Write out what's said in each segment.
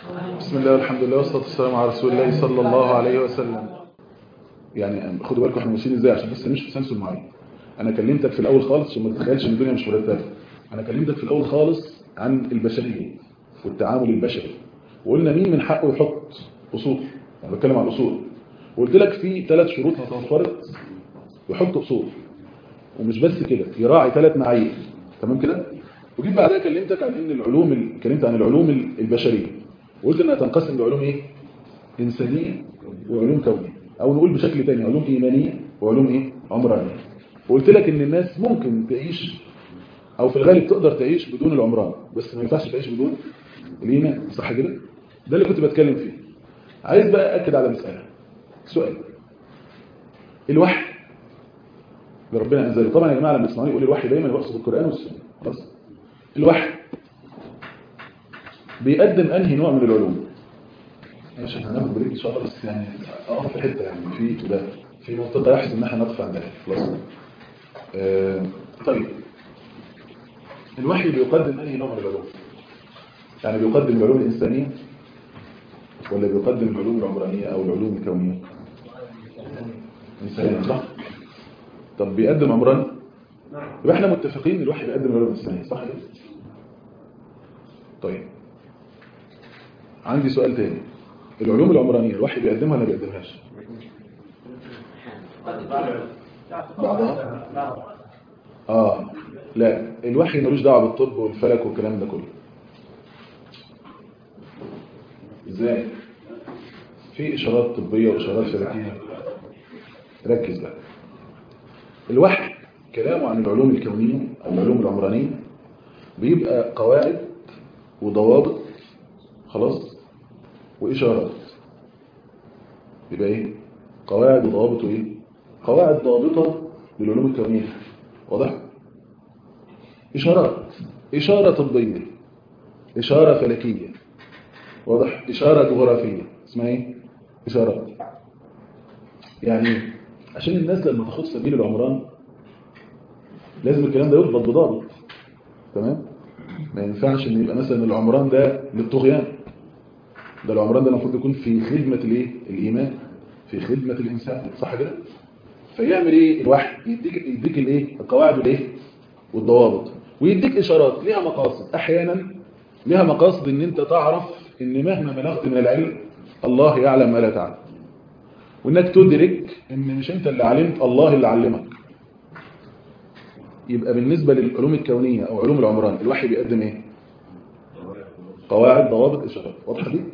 بسم الله والحمد لله والصلاة والسلام على رسول الله صلى الله عليه وسلم يعني خدوا بالكم احنا ماشيين ازاي عشان بس مش تسلسل معين انا كلمتك في الاول خالص عشان ما تتخيلش ان الدنيا مش مرتبه انا كلمتك في الاول خالص عن البشريه والتعامل البشري وقلنا مين من حقه يحط اصول انا بتكلم عن الاصول وقلت لك في ثلاث شروط هتوفرت يحط اصول ومش بس كده يراعي ثلاث معايير تمام كده وجيت بعدها كلمتك عن ان العلوم ال... كلمت عن العلوم البشريه وقلت انها تنقسم لعلوم ايه انسانيه وعلوم كونيه او نقول بشكل تاني علوم ايمانيه وعلوم ايه عمرانيه وقلت لك ان الناس ممكن تعيش او في الغالب تقدر تعيش بدون العمران بس ما ينفعش تعيش بدون الايمان صح كده ده اللي كنت بتكلم فيه عايز بقى اكد على مساله سؤال الوحي اللي ربنا انزله طبعا يا جماعه لما تسمعوني يقول الوحي دايما بقصد القران والسنه خلاص الوحي بيقدم انهي نوع من العلوم عشان هناخد بريك ان شاء الله بس يعني اقف في حته يعني في كده في منطقه يحسن ان احنا نقف عندها خلاص آه طيب الوحي بيقدم انهي نوع من العلوم يعني بيقدم العلوم الانسانيه ولا بيقدم العلوم العمرانيه او العلوم الكونيه انسانيه صح طب بيقدم عمراني يبقى احنا متفقين ان الوحي بيقدم العلوم الانسانيه صح كده طيب عندي سؤال تاني العلوم العمرانية الوحي بيقدمها ولا بيقدمهاش بعضها اه لا الوحي ملوش دعوه بالطب والفلك والكلام ده كله ازاي في اشارات طبيه واشارات فلكيه ركز بقى الوحي كلامه عن العلوم الكونيه او العلوم العمرانيه بيبقى قواعد وضوابط خلاص وإشارات يبقى إيه قواعد وضوابط وإيه قواعد ضابطة للعلوم الكونية واضح إشارات إشارة طبية إشارة فلكية واضح إشارة جغرافية اسمها إيه إشارات يعني عشان الناس لما تاخد سبيل العمران لازم الكلام ده يضبط بضابط تمام ما ينفعش ان يبقى مثلا العمران ده للطغيان ده العمران ده المفروض يكون في خدمة الايه الايمان في خدمة الانسان صح كده فيعمل ايه الوحي يديك يديك الايه القواعد والايه والضوابط ويديك اشارات ليها مقاصد احيانا ليها مقاصد ان انت تعرف ان مهما بلغت من العلم الله يعلم ما لا تعلم وانك تدرك ان مش انت اللي علمت الله اللي علمك يبقى بالنسبة للعلوم الكونية أو علوم العمران الوحي بيقدم إيه؟ قواعد ضوابط إشارات واضحة دي؟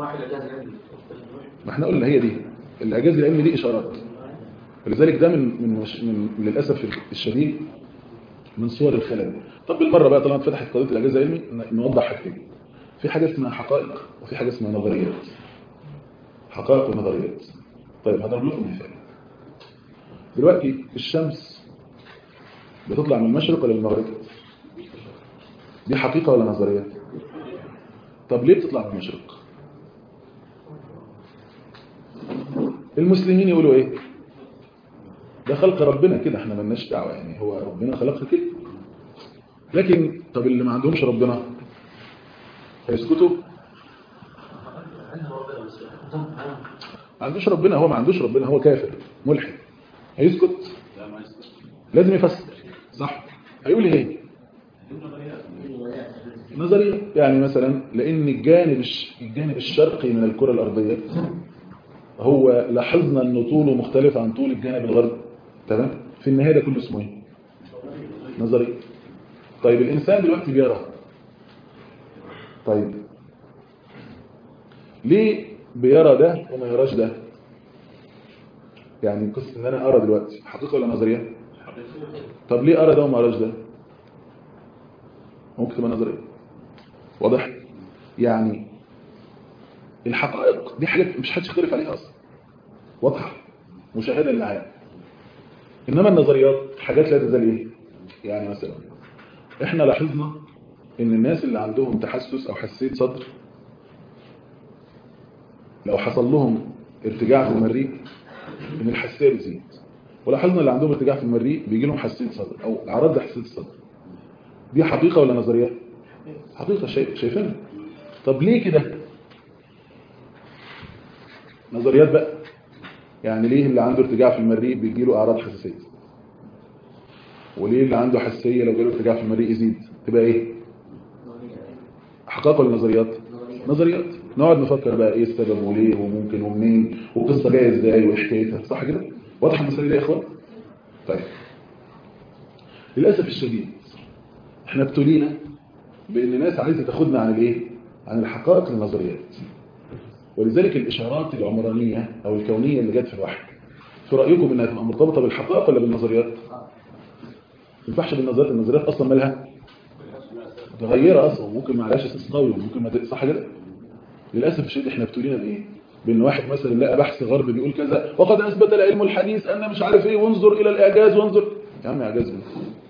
ما احنا قلنا هي دي الإعجاز العلمي دي إشارات ولذلك ده من, من, مش من للأسف الشديد من صور الخلل طب بالمرة بقى طالما اتفتحت قضية الإعجاز العلمي نوضح حاجتين في حاجة اسمها حقائق وفي حاجة اسمها نظريات حقائق ونظريات طيب هضرب لكم مثال دلوقتي الشمس بتطلع من المشرق ولا المغرب دي حقيقة ولا نظرية طب ليه بتطلع من المشرق المسلمين يقولوا ايه ده خلق ربنا كده احنا ملناش دعوه يعني هو ربنا خلقها كده لكن طب اللي ما عندهمش ربنا هيسكتوا ما عندوش ربنا هو ما عندوش ربنا هو كافر ملحد هيسكت لازم يفسر صح هيقول ايه نظرية يعني مثلا لان الجانب الجانب الشرقي من الكرة الارضية هو لاحظنا ان طوله مختلف عن طول الجانب الغربي تمام في النهاية ده كله اسمه ايه نظرية طيب الانسان دلوقتي بيرى طيب ليه بيرى ده وما يراش ده يعني قصة ان انا ارى دلوقتي حقيقة ولا نظرية طب ليه أرى ده وما أراش ده ممكن تبقى نظرية واضح يعني الحقائق دي حاجات مش حدش يختلف عليها أصلا واضحة مشاهدة للعالم إنما النظريات حاجات لا تزال إيه يعني مثلا إحنا لاحظنا إن الناس اللي عندهم تحسس أو حساسية صدر لو حصل لهم ارتجاع في المريء إن الحساسية بتزيد ولاحظنا اللي عندهم ارتجاع في المريء بيجي لهم حساسيه صدر او اعراض حساسيه الصدر دي حقيقه ولا نظريه حقيقه شايف شايفينها طب ليه كده نظريات بقى يعني ليه اللي عنده ارتجاع في المريء بيجي له اعراض حساسيه وليه اللي عنده حساسيه لو جاله ارتجاع في المريء يزيد تبقى ايه حقائق ولا نظريات نظريات نقعد نفكر بقى ايه السبب وليه وممكن ومنين والقصه جايه ازاي وحكايتها صح كده واضح المسائل دي يا اخوان طيب للاسف الشديد احنا ابتلينا بان الناس عايزه تاخدنا عن الايه عن الحقائق للنظريات ولذلك الاشارات العمرانيه او الكونيه اللي جت في الوحي في رايكم انها تبقى مرتبطه بالحقائق ولا بالنظريات ما ينفعش بالنظريات النظريات اصلا مالها متغيره اصلا ممكن ما عليهاش اساس قوي ممكن ما ت- صح كده للاسف الشديد احنا ابتلينا بايه بان واحد مثلا لقى بحث غربي بيقول كذا وقد اثبت العلم الحديث ان مش عارف ايه وانظر الى الاعجاز وانظر يا عم اعجاز مين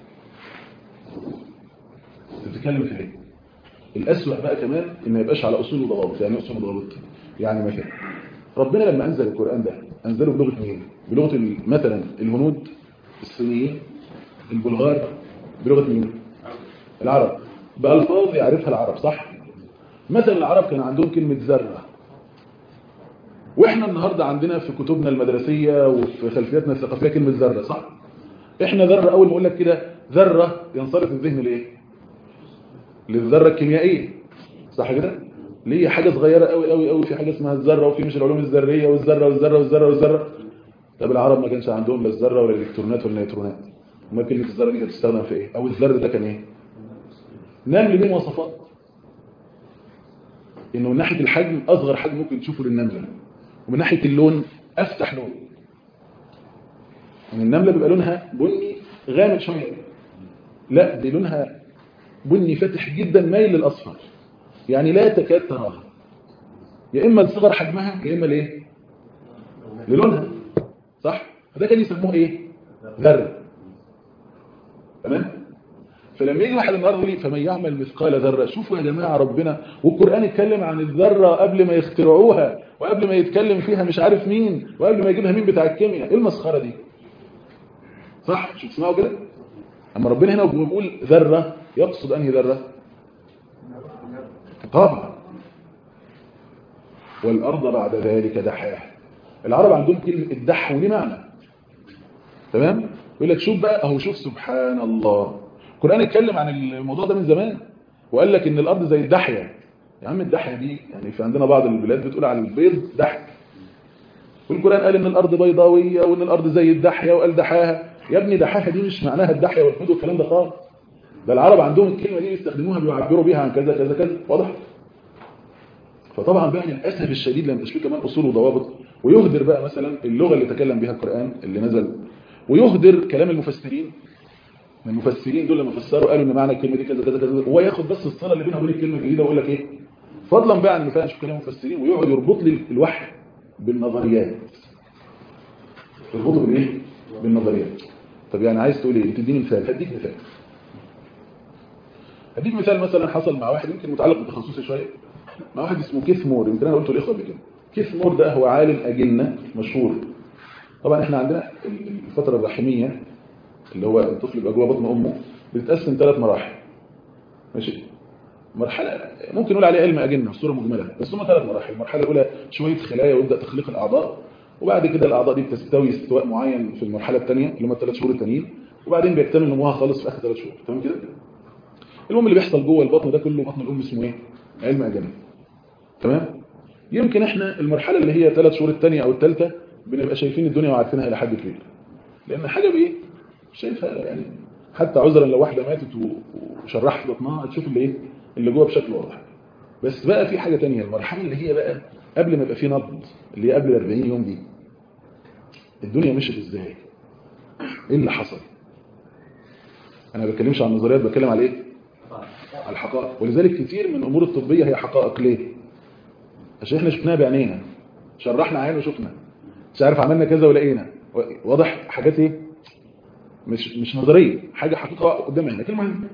انت بتتكلم في ايه الاسوأ بقى كمان ان ما يبقاش على اصول وضوابط يعني ايه اصول وضوابط يعني مثلا ربنا لما انزل القران ده انزله بلغه مين بلغه ال- مثلا الهنود الصينيين البلغار بلغه مين العرب بألفاظ يعرفها العرب صح مثلا العرب كان عندهم كلمة ذرة واحنا النهاردة عندنا في كتبنا المدرسية وفي خلفياتنا الثقافية كلمة ذرة صح احنا ذرة اول ما اقول لك كده ذرة ينصرف الذهن لايه للذرة الكيميائية صح كده ليه حاجة صغيرة قوي قوي قوي في حاجة اسمها الذرة وفي مش العلوم الذرية والذرة والذرة والذرة والذرة طب العرب ما كانش عندهم لا الذرة ولا الالكترونات ولا النيوترونات امال كلمة الذرة دي كانت تستخدم في ايه او الذر ده كان ايه نمل ليه مواصفات انه من ناحيه الحجم اصغر حجم ممكن تشوفه للنمله ومن ناحيه اللون افتح لون يعني النمله بيبقى لونها بني غامق شويه لا دي لونها بني فاتح جدا مايل للاصفر يعني لا تكاد تراها يا اما لصغر حجمها يا اما لايه للونها صح فده كان يسموه ايه ذره تمام فلما يجي واحد النهارده يقول لي فمن يعمل مثقال ذره شوفوا يا جماعه ربنا والقران اتكلم عن الذره قبل ما يخترعوها وقبل ما يتكلم فيها مش عارف مين وقبل ما يجيبها مين بتاع الكيمياء ايه المسخره دي صح شو تسمعوا كده اما ربنا هنا بيقول ذره يقصد انهي ذره طبعا والارض بعد ذلك دحاها العرب عندهم كلمه الدح وليه معنى تمام يقول لك شوف بقى اهو شوف سبحان الله القرآن اتكلم عن الموضوع ده من زمان وقال لك ان الارض زي الدحية يا عم الدحية دي يعني في عندنا بعض البلاد بتقول على البيض دحي والقرآن قال ان الارض بيضاوية وان الارض زي الدحية وقال دحاها يا ابني دحاها دي مش معناها الدحية والبيض والكلام ده خالص ده العرب عندهم الكلمة دي بيستخدموها بيعبروا بيها عن كذا كذا كذا واضح فطبعا بقى للاسف الشديد لما فيه كمان اصول وضوابط ويهدر بقى مثلا اللغة اللي تكلم بها القرآن اللي نزل ويهدر كلام المفسرين المفسرين دول لما فسروا قالوا ان معنى الكلمه دي كذا كذا كذا هو ياخد بس الصله اللي بينها وبين الكلمه الجديده ويقول لك ايه فضلا بقى عن فعلا شوف كلام المفسرين ويقعد يربط لي الوحي بالنظريات يربطه بالايه بالنظريات طب يعني عايز تقول ايه تديني مثال هديك مثال هديك مثال مثلا حصل مع واحد يمكن متعلق بتخصصي شويه مع واحد اسمه كيث مور يمكن انا قلته الاخوه قبل كده كيث مور ده هو عالم اجنه مشهور طبعا احنا عندنا الفتره الرحميه اللي هو الطفل بيبقى جوه بطن امه بتتقسم ثلاث مراحل ماشي مرحله ممكن نقول عليها علم اجنه صوره مجمله بس هم ثلاث مراحل المرحله الاولى شويه خلايا ويبدا تخليق الاعضاء وبعد كده الاعضاء دي بتستوي استواء معين في المرحله الثانيه اللي هم الثلاث شهور الثانيين وبعدين بيكتمل نموها خالص في اخر ثلاث شهور تمام كده المهم اللي بيحصل جوه البطن ده كله بطن الام اسمه ايه علم اجنه تمام يمكن احنا المرحله اللي هي ثلاث شهور الثانيه او الثالثه بنبقى شايفين الدنيا وعارفينها الى حد كبير لان حاجه بايه شايفها يعني حتى عذرا لو واحده ماتت وشرحت بطنها هتشوف اللي ايه اللي جوه بشكل واضح بس بقى في حاجه تانية المرحله اللي هي بقى قبل ما يبقى في نبض اللي هي قبل ال 40 يوم دي الدنيا مشيت ازاي ايه اللي حصل انا ما بتكلمش عن النظريات بتكلم على ايه على الحقائق ولذلك كتير من الامور الطبيه هي حقائق ليه عشان احنا شفناها بعينينا شرحنا عين وشفنا مش عارف عملنا كذا ولقينا واضح حاجات ايه مش مش نظريه حاجه حقيقه قدام عينك المهم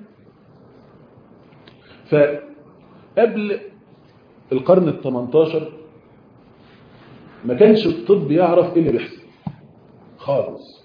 فقبل القرن ال 18 ما كانش الطب يعرف ايه اللي بيحصل خالص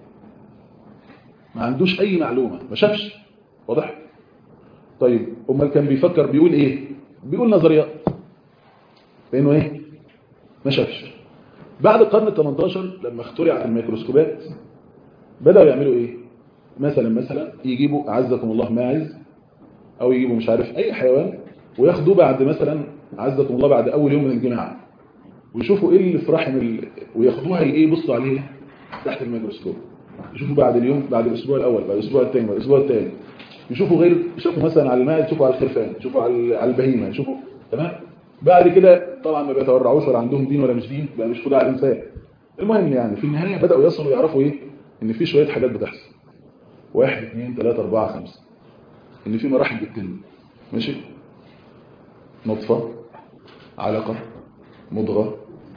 ما عندوش اي معلومه ما شافش واضح طيب امال كان بيفكر بيقول ايه بيقول نظريات لانه ايه ما شافش بعد القرن ال 18 لما اخترعت الميكروسكوبات بدأوا يعملوا ايه مثلا مثلا يجيبوا اعزكم الله ماعز او يجيبوا مش عارف اي حيوان وياخدوه بعد مثلا اعزكم الله بعد اول يوم من الجماعه ويشوفوا ايه اللي في رحم ال... وياخدوها ايه يبصوا عليه تحت الميكروسكوب يشوفوا بعد اليوم بعد الاسبوع الاول بعد الاسبوع الثاني بعد الاسبوع الثالث يشوفوا غير يشوفوا مثلا على الماء يشوفوا على الخرفان يشوفوا على على البهيمه يشوفوا تمام بعد كده طبعا ما بيتورعوش ولا عندهم دين ولا مش دين بقى مش على الانسان المهم يعني في النهايه بداوا يصلوا يعرفوا ايه ان في شويه حاجات بتحصل واحد اثنين ثلاثة أربعة خمسة إن في مراحل بتتم ماشي نطفة علقة مضغة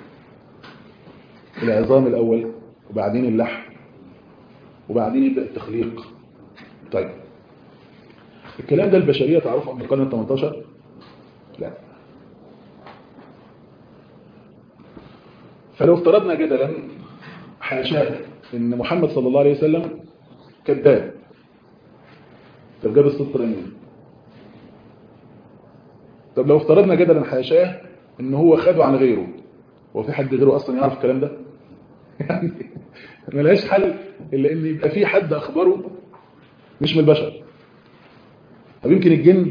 العظام الأول وبعدين اللحم وبعدين يبدأ التخليق طيب الكلام ده البشرية تعرفه من القرن ال 18 لا فلو افترضنا جدلا حاشاه ان محمد صلى الله عليه وسلم كذاب طب جاب الصدق منين طب لو افترضنا جدلا حاشاه ان هو خده عن غيره هو في حد غيره اصلا يعرف الكلام ده يعني ملهاش حل الا ان يبقى في حد اخبره مش من البشر طب يمكن الجن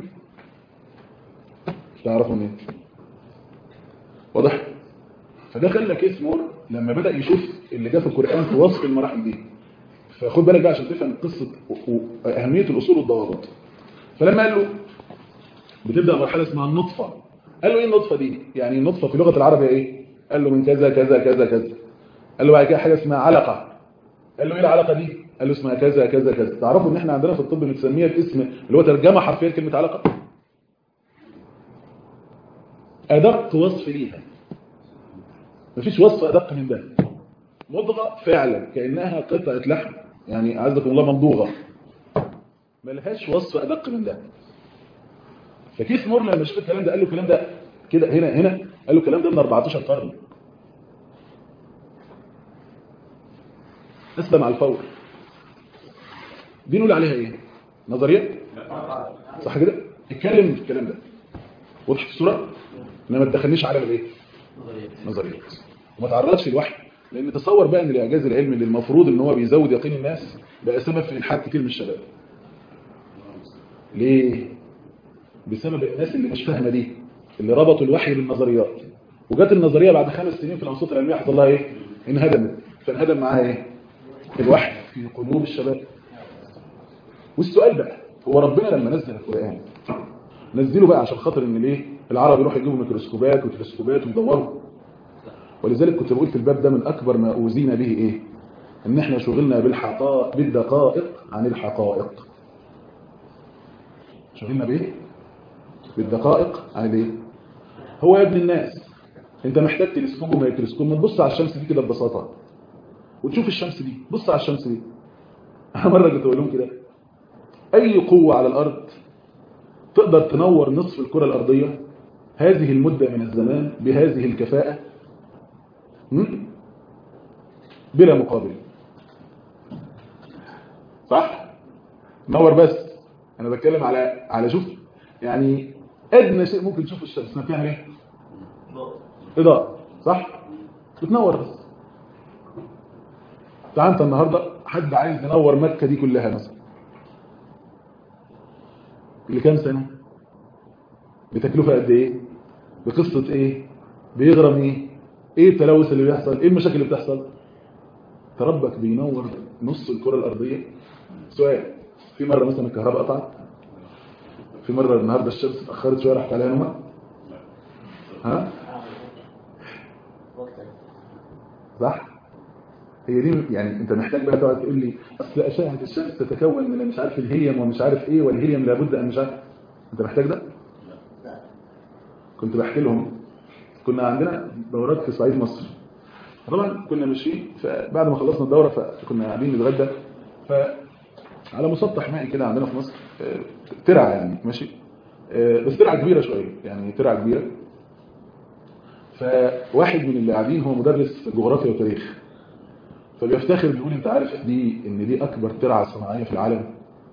تعرفوا منين واضح فده خلى كيس مور لما بدا يشوف اللي جه في القران في وصف المراحل دي فخد بالك بقى عشان تفهم قصه واهميه الاصول والضوابط فلما قال له بتبدا مرحله اسمها النطفه قال له ايه النطفه دي يعني النطفه في لغه العرب ايه قال له من كذا كذا كذا كذا قال له بعد كده حاجه اسمها علقه قال له ايه العلقه دي قال له اسمها كذا كذا كذا تعرفوا ان احنا عندنا في الطب بنسميها باسم اللي هو ترجمه حرفيه لكلمه علقه ادق وصف ليها مفيش وصف ادق من ده مضغه فعلا كانها قطعه لحم يعني عزكم الله ممضوغه ملهاش وصف ادق من ده فكيس مور لما شاف الكلام ده قال له الكلام ده كده هنا هنا قال له الكلام ده من 14 قرن اسلم على الفور دي نقول عليها ايه نظريه صح كده اتكلم في الكلام ده واضح في الصوره انما ما تدخلنيش عالم الايه نظريات وما تعرضش للوحي لان تصور بقى ان الاعجاز العلمي اللي المفروض ان هو بيزود يقين الناس بقى سبب في الحاد كتير من الشباب ليه بسبب الناس اللي مش فاهمه دي اللي ربطوا الوحي بالنظريات وجت النظريه بعد خمس سنين في الانشطه العلميه حصل لها ايه انهدمت فانهدم معاها ايه الوحي في قلوب الشباب والسؤال بقى هو ربنا لما نزل القرآن نزله بقى عشان خاطر ان ليه العرب يروحوا يجيبوا ميكروسكوبات وتلسكوبات ويدوروا ولذلك كنت بقول في الباب ده من اكبر ما اوزينا به ايه ان احنا شغلنا بالحقائق بالدقائق عن الحقائق شغلنا بايه بالدقائق عن الايه هو يا ابن الناس انت محتاج تلسكوب وميكروسكوب ما تبص على الشمس دي كده ببساطه وتشوف الشمس دي بص على الشمس دي انا مره كنت بقول لهم كده اي قوه على الارض تقدر تنور نصف الكره الارضيه هذه المده من الزمان بهذه الكفاءه بلا مقابل صح نور بس انا بتكلم على على شوف يعني ادنى شيء ممكن تشوف الشمس ما بتعمل ايه اضاءه صح بتنور بس تعال انت النهارده حد عايز ينور مكه دي كلها مثلا لكام سنه بتكلفه قد ايه بقصه ايه بيغرم ايه ايه التلوث اللي بيحصل ايه المشاكل اللي بتحصل تربك بينور نص الكره الارضيه سؤال في مره مثلا الكهرباء قطعت في مره النهارده الشمس اتاخرت شويه راحت عليها نومه ها صح هي دي يعني انت محتاج بقى تقعد تقول لي اصل اشعه الشمس تتكون من مش عارف الهيليوم ومش عارف ايه والهيليوم لابد ان مش عارف انت محتاج ده كنت بحكي لهم كنا عندنا دورات في صعيد مصر طبعا كنا ماشيين بعد ما خلصنا الدوره فكنا قاعدين نتغدى ف على مسطح مائي كده عندنا في مصر ترعه يعني ماشي بس ترعه كبيره شويه يعني ترعه كبيره فواحد من اللي قاعدين هو مدرس جغرافيا وتاريخ فبيفتخر بيقول انت عارف دي ان دي اكبر ترعه صناعيه في العالم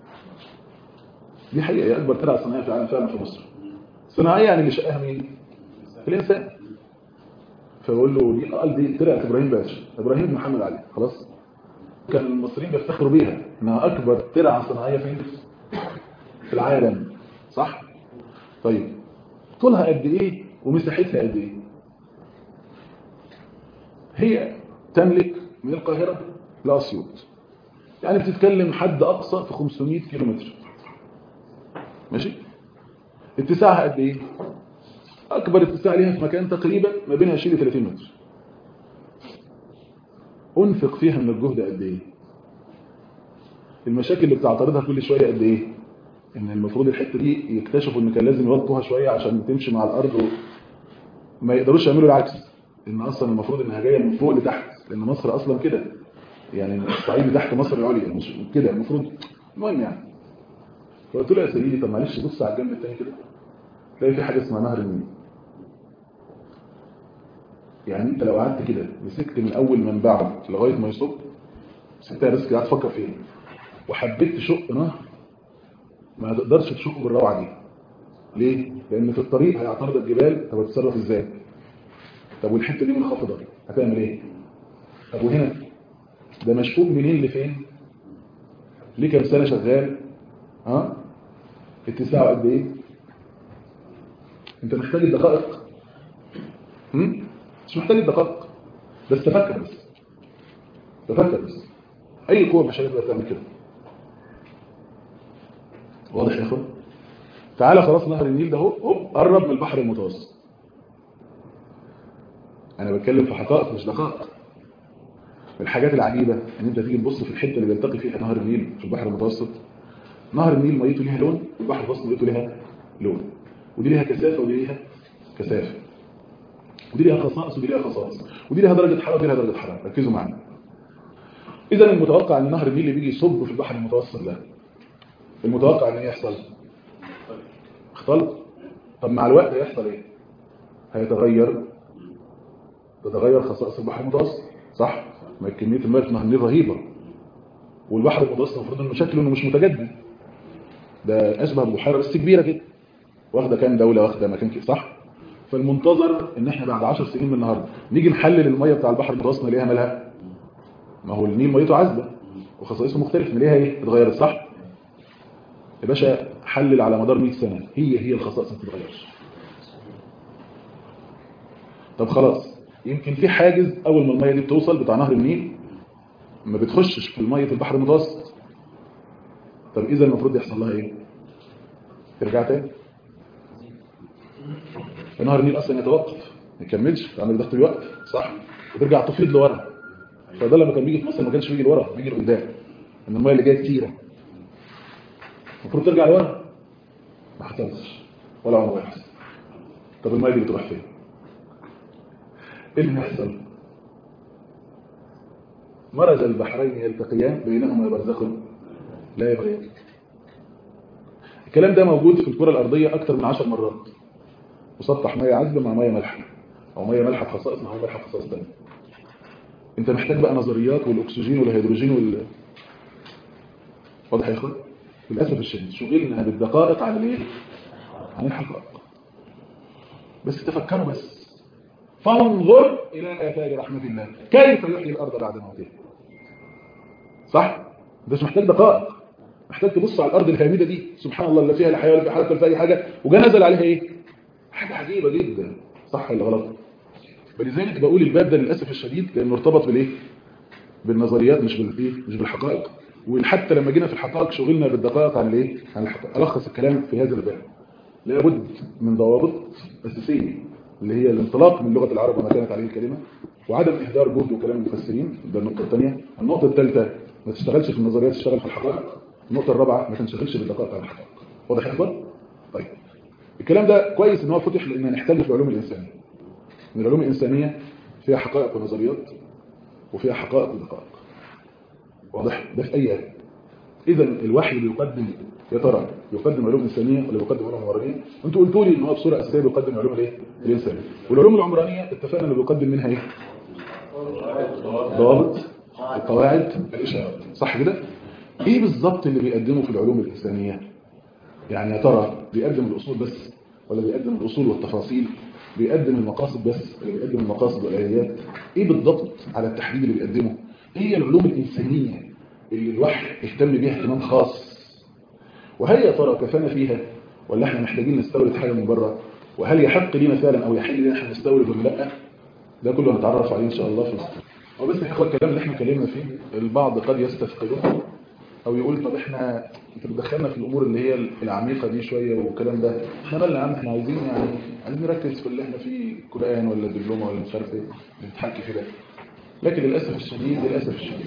دي حقيقه هي اكبر ترعه صناعيه في العالم فعلا في مصر صناعيه يعني اللي شقاها مين الانسان فبقول له دي قال دي طلعت ابراهيم باشا ابراهيم بن محمد علي خلاص كان المصريين بيفتخروا بيها انها اكبر ترعه صناعيه فين في العالم صح طيب طولها قد ايه ومساحتها قد ايه هي تملك من القاهره لاسيوط يعني بتتكلم حد اقصى في 500 كيلو متر ماشي اتساعها قد ايه اكبر اتساع ليها في مكان تقريبا ما بين 20 ل 30 متر انفق فيها من الجهد قد ايه المشاكل اللي بتعترضها كل شويه قد ايه ان المفروض الحته دي يكتشفوا ان كان لازم يوطوها شويه عشان تمشي مع الارض و... ما يقدروش يعملوا العكس ان اصلا المفروض انها جايه من فوق لتحت لان مصر اصلا كده يعني الصعيد تحت مصر العليا مش كده المفروض المهم يعني فقلت له يا سيدي طب معلش بص على الجنب الثاني كده تلاقي في حاجه اسمها نهر النيل يعني انت لو قعدت كده مسكت من اول منبعه لغايه ما يصب سبتها بس كده تفكر فيه وحبيت تشق نهر ما تقدرش تشقه بالروعه دي ليه لان في الطريق هيعترض الجبال طب هتتصرف ازاي طب والحته دي منخفضه هتعمل ايه طب وهنا ده مشقوق منين لفين ليه كام سنه شغال ها اتساعه قد ايه انت محتاج الدقائق هم؟ مش محتاج الدقائق بس تفكر بس تفكر بس اي قوه بشريه تقدر تعمل كده واضح يا اخوان تعالى خلاص نهر النيل ده اهو هوب قرب من البحر المتوسط انا بتكلم في حقائق مش دقائق الحاجات العجيبة ان انت تيجي تبص في الحتة اللي بيلتقي فيها نهر النيل في البحر المتوسط نهر النيل ميته ليها لون والبحر المتوسط ميته ليها لون ودي ليها كثافة ودي ليها كثافة ودي ليها خصائص ودي ليها خصائص ودي ليها درجة حرارة ودي ليها درجة حرارة ركزوا معانا اذا المتوقع ان نهر النيل اللي بيجي يصب في البحر المتوسط ده المتوقع ان يحصل اختلط طب مع الوقت هيحصل ايه هيتغير تتغير خصائص البحر المتوسط صح ما كميه الماء في نهر النيل رهيبه والبحر المتوسط المفروض انه شكله انه مش متجدد ده اشبه ببحيره بس كبيره كده واخده كام دوله واخده مكان كده صح فالمنتظر ان احنا بعد 10 سنين من النهارده نيجي نحلل الميه بتاع البحر المتوسط نلاقيها مالها ما هو النيل ميته عذبه وخصائصه مختلفه نلاقيها ايه اتغيرت صح يا باشا حلل على مدار 100 سنه هي هي الخصائص ما بتتغيرش طب خلاص يمكن في حاجز اول ما الميه دي بتوصل بتاع نهر النيل ما بتخشش في الميه البحر المتوسط طب اذا المفروض يحصل لها ايه ترجع تاني فنهر النيل اصلا يتوقف ما يكملش تعمل ضغط الوقت صح وترجع تفيض لورا فده لما كان بيجي في مصر ما كانش بيجي لورا بيجي لقدام ان الميه اللي جايه كتيره المفروض ترجع لورا ما حصلش ولا عمره يحصل طب الميه دي بتروح فين ايه اللي هيحصل مرج البحرين يلتقيان بينهما برزخ لا يبغيان الكلام ده موجود في الكرة الأرضية أكثر من عشر مرات مسطح مية عذبة مع مية مالحة أو مية مالحة بخصائص مع مية مالحة بخصائص تانية أنت محتاج بقى نظريات والأكسجين والهيدروجين وال واضح يا إخوان؟ للأسف الشديد شغلنا بالدقائق عن الإيه؟ عن الحقائق بس تفكروا بس فانظر إلى آثار رحمة الله كيف يحيي الأرض بعد موتها صح؟ ده مش محتاج دقائق محتاج تبص على الأرض الهامدة دي سبحان الله اللي فيها لا حياة ولا فيها حركة ولا فيها أي حاجة وجا نزل عليها إيه؟ حاجة عجيبة جدا صح ولا غلط؟ فلذلك بقول الباب ده للأسف الشديد لأنه ارتبط بالإيه؟ بالنظريات مش بالإيه؟ مش بالحقائق وحتى لما جينا في الحقائق شغلنا بالدقائق عن الإيه؟ عن الحقائق ألخص الكلام في هذا الباب لابد من ضوابط أساسية اللي هي الانطلاق من لغة العرب وما كانت عليه الكلمة وعدم إهدار جهد وكلام المفسرين ده النقطة الثانية النقطة الثالثة ما تشتغلش في النظريات تشتغل في الحقائق النقطة الرابعة ما تنشغلش بالدقائق عن الحقائق واضح يا اخوان؟ طيب الكلام ده كويس ان هو فتح لان نحتاجه في العلوم الإنسانية من العلوم الإنسانية فيها حقائق ونظريات وفيها حقائق ودقائق واضح ده في أي آية إذا الوحي بيقدم يا ترى يقدم علوم إنسانية ولا يقدم علوم عمرانية انتوا قلتوا لي ان هو بصورة أساسية بيقدم علوم الايه الإنسانية والعلوم العمرانية اتفقنا انه بيقدم منها ايه ضوابط القواعد الإشارات صح كده ايه بالظبط اللي بيقدمه في العلوم الإنسانية يعني يا ترى بيقدم الأصول بس ولا بيقدم الاصول والتفاصيل بيقدم المقاصد بس ولا بيقدم المقاصد والآليات ايه بالضبط على التحديد اللي بيقدمه هي العلوم الإنسانية اللي الوحي اهتم بيها اهتمام خاص وهل يا ترى كفانا فيها ولا احنا محتاجين نستورد حاجة من بره وهل يحق لنا فعلا او يحل لنا احنا نستورد ولا لا ده كله هنتعرف عليه ان شاء الله في الصف هو بس يا اخوة الكلام اللي احنا اتكلمنا فيه البعض قد يستثقله او يقول طب احنا انت بتدخلنا في الامور اللي هي العميقه دي شويه والكلام ده احنا مالنا يا عم احنا عايزين يعني عايزين نركز في اللي احنا فيه قران ولا دبلومه ولا مش عارف ايه نتحكي في ده لكن للاسف الشديد للاسف الشديد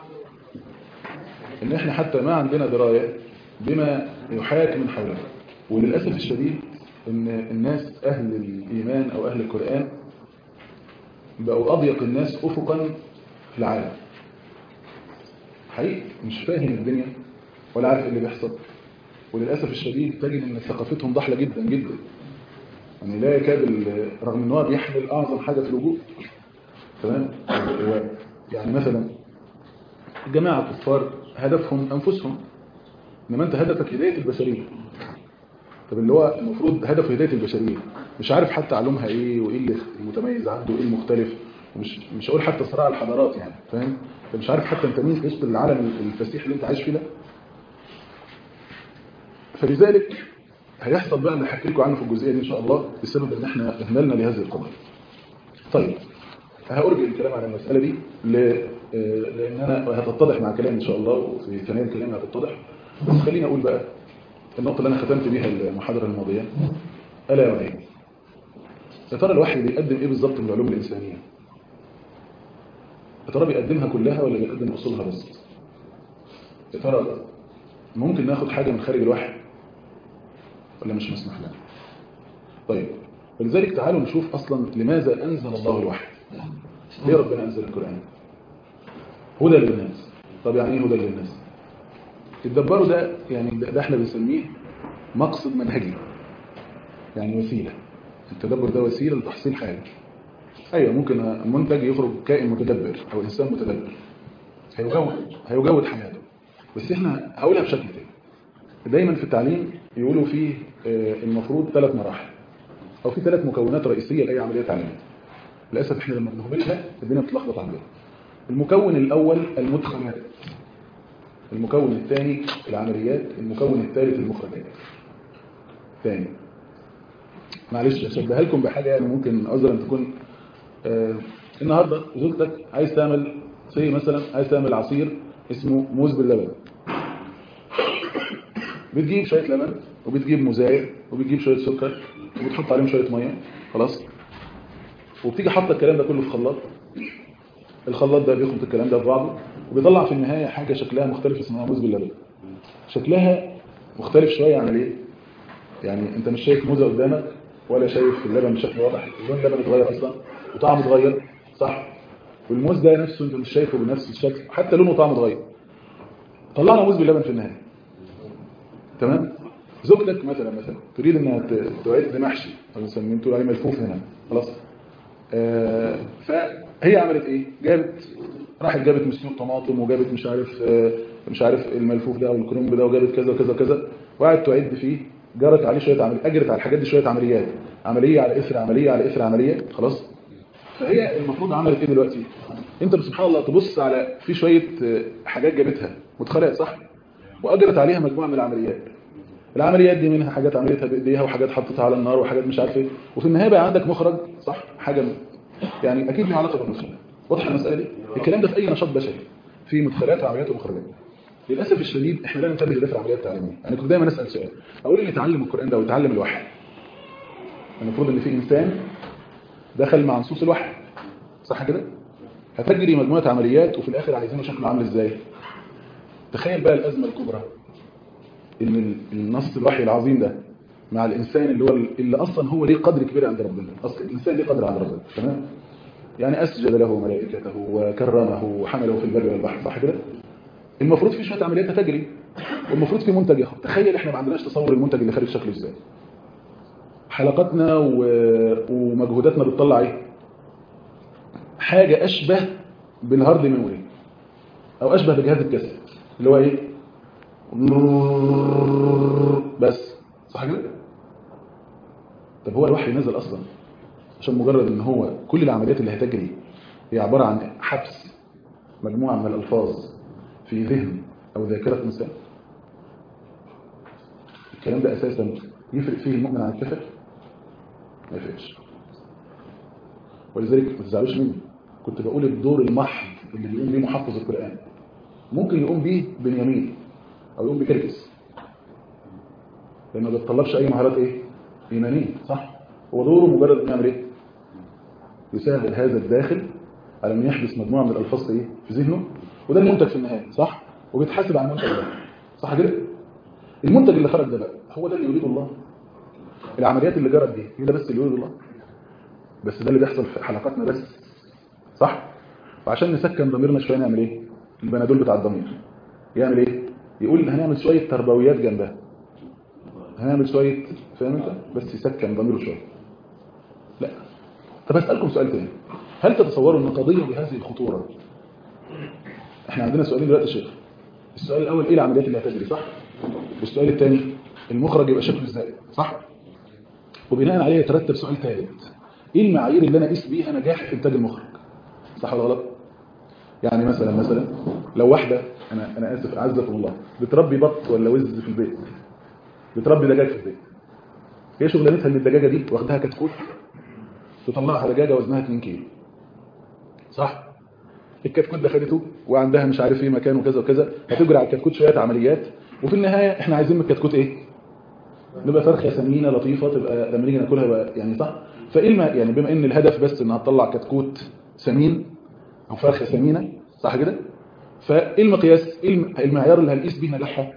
ان احنا حتى ما عندنا درايه بما يحاك من حولنا وللاسف الشديد ان الناس اهل الايمان او اهل القران بقوا اضيق الناس افقا في العالم حقيقي مش فاهم الدنيا ولا عارف ايه اللي بيحصل وللاسف الشديد تجد ان ثقافتهم ضحله جدا جدا يعني لا يكاد رغم ان هو بيحمل اعظم حاجه في الوجود تمام يعني مثلا الجماعه الكفار هدفهم انفسهم انما انت هدفك هدايه البشريه طب اللي هو المفروض هدفه هدايه البشريه مش عارف حتى علومها ايه وايه اللي المتميز عنده وايه المختلف ومش مش هقول حتى صراع الحضارات يعني فاهم انت مش عارف حتى انت مين في وسط العالم الفسيح اللي انت عايش فيه ده فلذلك هيحصل بقى اللي هحكي لكم عنه في الجزئيه دي ان شاء الله بسبب ان احنا اهملنا لهذه القضيه طيب هأرجع الكلام عن المسألة دي لأن أنا هتتضح مع كلامي إن شاء الله وفي ثانية الكلام هتتضح بس خليني أقول بقى النقطة اللي أنا ختمت بيها المحاضرة الماضية ألا وهي يا ترى الوحي بيقدم إيه بالظبط من العلوم الإنسانية يا ترى بيقدمها كلها ولا بيقدم أصولها بس يا ترى ممكن ناخد حاجة من خارج الوحي ولا مش مسمح لنا طيب ولذلك تعالوا نشوف أصلا لماذا أنزل الله الوحي ليه ربنا أنزل القرآن هدى للناس طب يعني ايه هدى للناس الدبار ده يعني ده احنا بنسميه مقصد منهجي يعني وسيلة التدبر ده وسيلة لتحصيل حاجة ايوه ممكن المنتج يخرج كائن متدبر او انسان متدبر هيجود هيجود حياته بس احنا هقولها بشكل تاني دايما في التعليم يقولوا فيه المفروض ثلاث مراحل او في ثلاث مكونات رئيسية لاي عملية تعليمية للاسف احنا لما بنهملها الدنيا بتلخبط عندنا المكون الاول المدخلات المكون الثاني العمليات المكون الثالث المخرجات ثاني معلش اشبهها لكم بحاجه يعني ممكن عذرا تكون آه النهارده زوجتك عايز تعمل زي مثلا عايز تعمل عصير اسمه موز باللبن بتجيب شويه لبن وبتجيب موزايه وبتجيب شويه سكر وبتحط عليهم شويه ميه خلاص وبتيجي حاطه الكلام ده كله في خلاط الخلاط ده بيخلط الكلام ده في بعضه وبيطلع في النهايه حاجه شكلها مختلف اسمها موز باللبن شكلها مختلف شويه عن الايه يعني انت مش شايف موزه قدامك ولا شايف اللبن بشكل واضح اللون اللبن اتغير اصلا وطعمه اتغير صح والموز ده نفسه انت مش شايفه بنفس الشكل حتى لونه وطعمه اتغير طلعنا موز باللبن في النهايه تمام زوجتك مثلا مثلا تريد انها تعد محشي او نسميه تقول عليه ملفوف هنا خلاص آه فهي عملت ايه جابت راحت جابت مسلوق طماطم وجابت مش عارف آه مش عارف الملفوف ده والكرنب ده وجابت كذا وكذا وكذا وقعدت تعد فيه جرت عليه شويه عمليات اجرت على الحاجات دي شويه عمليات عمليه على اثر عمليه على اثر عمليه خلاص فهي المفروض عملت ايه دلوقتي انت سبحان الله تبص على في شويه حاجات جابتها مدخلات صح واجرت عليها مجموعه من العمليات العمليات دي منها حاجات عملتها بايديها وحاجات حطتها على النار وحاجات مش عارف ايه وفي النهايه بقى عندك مخرج صح حاجه يعني اكيد لها علاقه بالمخرج واضحه المساله دي الكلام ده في اي نشاط بشري في مدخلات وعمليات ومخرجات للاسف الشديد احنا لا ننتبه لده في العمليات التعليميه انا كنت دايما اسال سؤال اقول اللي يتعلم القران ده ويتعلم الوحي المفروض ان في انسان دخل مع نصوص الوحي صح كده هتجري مجموعه عمليات وفي الاخر عايزينه شكله عامل ازاي تخيل بقى الازمه الكبرى ان النص الوحي العظيم ده مع الانسان اللي هو اللي اصلا هو ليه قدر كبير عند ربنا اصلا الانسان ليه قدر عند ربنا تمام يعني اسجد له ملائكته وكرمه وحمله في البر والبحر صح كده المفروض في شويه عمليات تجري والمفروض في منتج ياخد تخيل احنا ما عندناش تصور المنتج اللي خارج شكله ازاي حلقاتنا و... ومجهوداتنا بتطلع ايه حاجه اشبه بالهارد ميموري او اشبه بجهاز الكاسيت اللي هو ايه بس صح كده طب هو الوحي نزل اصلا عشان مجرد ان هو كل العمليات اللي هتجري هي عباره عن حبس مجموعه من الالفاظ في ذهن او ذاكره انسان الكلام ده اساسا يفرق فيه المؤمن عن الكافر ما يفرقش ولذلك ما تزعلوش مني كنت بقول الدور المحض اللي بيقوم بيه محفظ القرآن ممكن يقوم بيه بنيامين أو يقوم بكركس لأنه ما بيتطلبش أي مهارات إيه؟ إيمانية صح؟ هو دوره مجرد إنه يعمل إيه؟ يسهل هذا الداخل على أن يحدث مجموعة من الألفاظ إيه؟ في ذهنه وده المنتج في النهاية صح؟ وبيتحاسب على المنتج ده صح كده؟ المنتج اللي خرج ده بقى هو ده اللي يريد الله العمليات اللي جرت دي هي ده بس اللي يريد الله بس ده اللي بيحصل في حلقاتنا بس صح وعشان نسكن ضميرنا شويه نعمل ايه البنادول بتاع الضمير يعمل ايه يقول هنعمل شويه تربويات جنبها هنعمل شويه فاهم انت بس يسكن ضميره شويه لا طب اسالكم سؤال تاني هل تتصوروا ان قضيه بهذه الخطوره احنا عندنا سؤالين دلوقتي يا شيخ السؤال الاول ايه العمليات اللي هتجري صح والسؤال الثاني المخرج يبقى شكله ازاي صح وبناء عليه يترتب سؤال ثالث ايه المعايير اللي انا اقيس بيها نجاح انتاج المخرج صح ولا غلط يعني مثلا مثلا لو واحده انا انا اسف اعزكم الله بتربي بط ولا وز في البيت بتربي دجاج في البيت هي شغلانتها ان الدجاجه دي واخدها كتكوت تطلعها دجاجه وزنها 2 كيلو صح الكتكوت ده خدته وعندها مش عارف ايه مكان وكذا وكذا هتجري على الكتكوت شويه عمليات وفي النهايه احنا عايزين من الكتكوت ايه نبقى فرخه سمينه لطيفه تبقى لما نيجي ناكلها بقى يعني صح فايه الم... يعني بما ان الهدف بس انها تطلع كتكوت سمين او فرخه سمينه صح كده فايه المقياس ايه الم- المعيار اللي هنقيس بيه نجاحها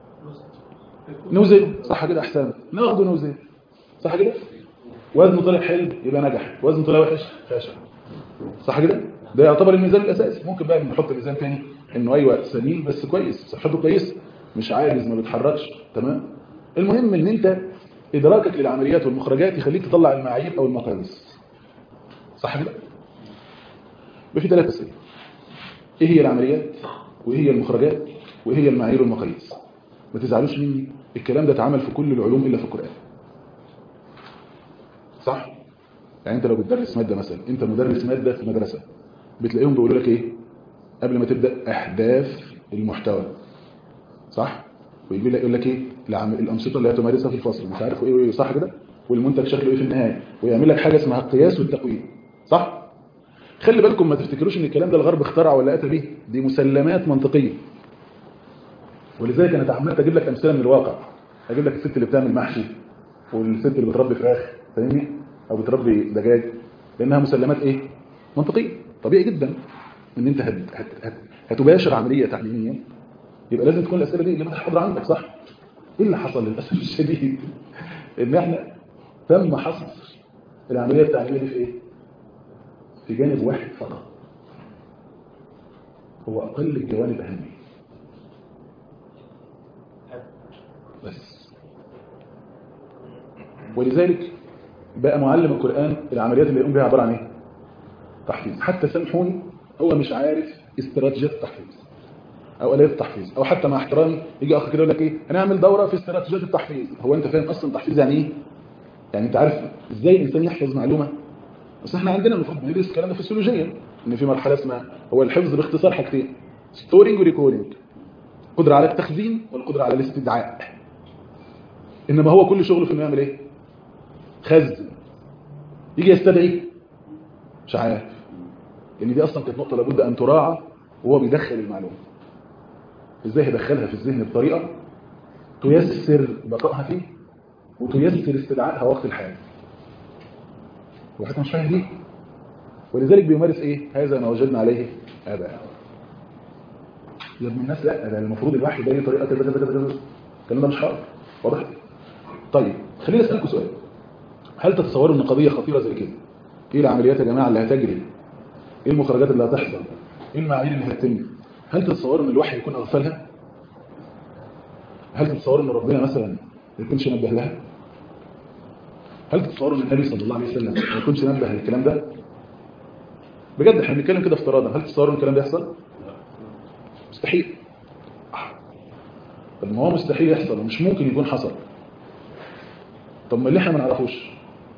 نوزن صح كده احسن ناخده نوزن صح كده وزنه طلع حلو يبقى نجح وزنه طلع وحش فاشل صح كده ده يعتبر الميزان الاساسي ممكن بقى نحط ميزان تاني انه ايوه سمين بس كويس صحته كويس مش عاجز ما بيتحركش تمام المهم ان انت ادراكك للعمليات والمخرجات يخليك تطلع المعايير او المقاييس صح كده يبقى في ثلاث اسئله ايه هي العمليات وايه هي المخرجات وايه هي المعايير والمقاييس ما تزعلوش مني الكلام ده اتعمل في كل العلوم الا في القران صح يعني انت لو بتدرس ماده مثلا انت مدرس ماده في مدرسه بتلاقيهم بيقولوا لك ايه قبل ما تبدا اهداف المحتوى صح ويجي لك يقول لك ايه العم- الانشطه اللي هتمارسها في الفصل مش عارف ايه وايه صح كده والمنتج شكله ايه في النهايه ويعمل لك حاجه اسمها القياس والتقويم صح خلي بالكم ما تفتكروش ان الكلام ده الغرب اخترعه ولا اتى به دي مسلمات منطقيه ولذلك انا تعمدت اجيب لك امثله من الواقع اجيب لك الست اللي بتعمل محشي والست اللي بتربي فراخ فاهمني او بتربي دجاج لانها مسلمات ايه منطقيه طبيعي جدا ان انت هت... هت... هت... هتباشر عمليه تعليميه يبقى لازم تكون الاسئله دي اللي حاضره عندك صح ايه اللي حصل للاسف الشديد ان احنا تم حصر العمليه التعليميه دي في ايه في جانب واحد فقط هو اقل الجوانب اهميه بس ولذلك بقى معلم القرآن العمليات اللي يقوم بها عبارة عن ايه تحفيظ حتى سامحوني هو مش عارف استراتيجيات التحفيظ او آليات التحفيظ او حتى مع احترامي يجي اخ كده يقول لك ايه هنعمل دورة في استراتيجيات التحفيظ هو انت فاهم اصلا تحفيظ يعني ايه يعني انت عارف ازاي الانسان يحفظ معلومة بس احنا عندنا المفروض بندرس الكلام ده فسيولوجيا ان في مرحلة اسمها هو الحفظ باختصار حاجتين ستورينج وريكورينج قدرة على التخزين والقدرة على الاستدعاء انما هو كل شغله في انه يعمل ايه خزن يجي يستدعي مش عارف ان دي اصلا كانت نقطه لابد ان تراعى وهو بيدخل المعلومه ازاي يدخلها في الذهن بطريقه تيسر بقائها فيه وتيسر استدعائها وقت الحاجه وحتى مش فاهم دي ولذلك بيمارس ايه هذا ما وجدنا عليه اباء يا ابن الناس لا ده المفروض الوحي ده ليه طريقه كذا كذا كذا كذا الكلام ده مش حاضر واضح طيب خليني اسالكم سؤال هل تتصوروا ان قضيه خطيره زي كده ايه العمليات يا جماعه اللي هتجري ايه المخرجات اللي هتحصل ايه المعايير اللي هتتم هل تتصوروا ان الوحي يكون اغفلها هل تتصوروا ان ربنا مثلا ما يكونش نبه لها هل تتصوروا ان النبي صلى الله عليه وسلم ما يكونش نبه للكلام ده بجد احنا بنتكلم كده افتراضا هل تتصوروا ان الكلام ده يحصل مستحيل طب ما هو مستحيل يحصل ومش ممكن يكون حصل طب ما اللي احنا ما نعرفوش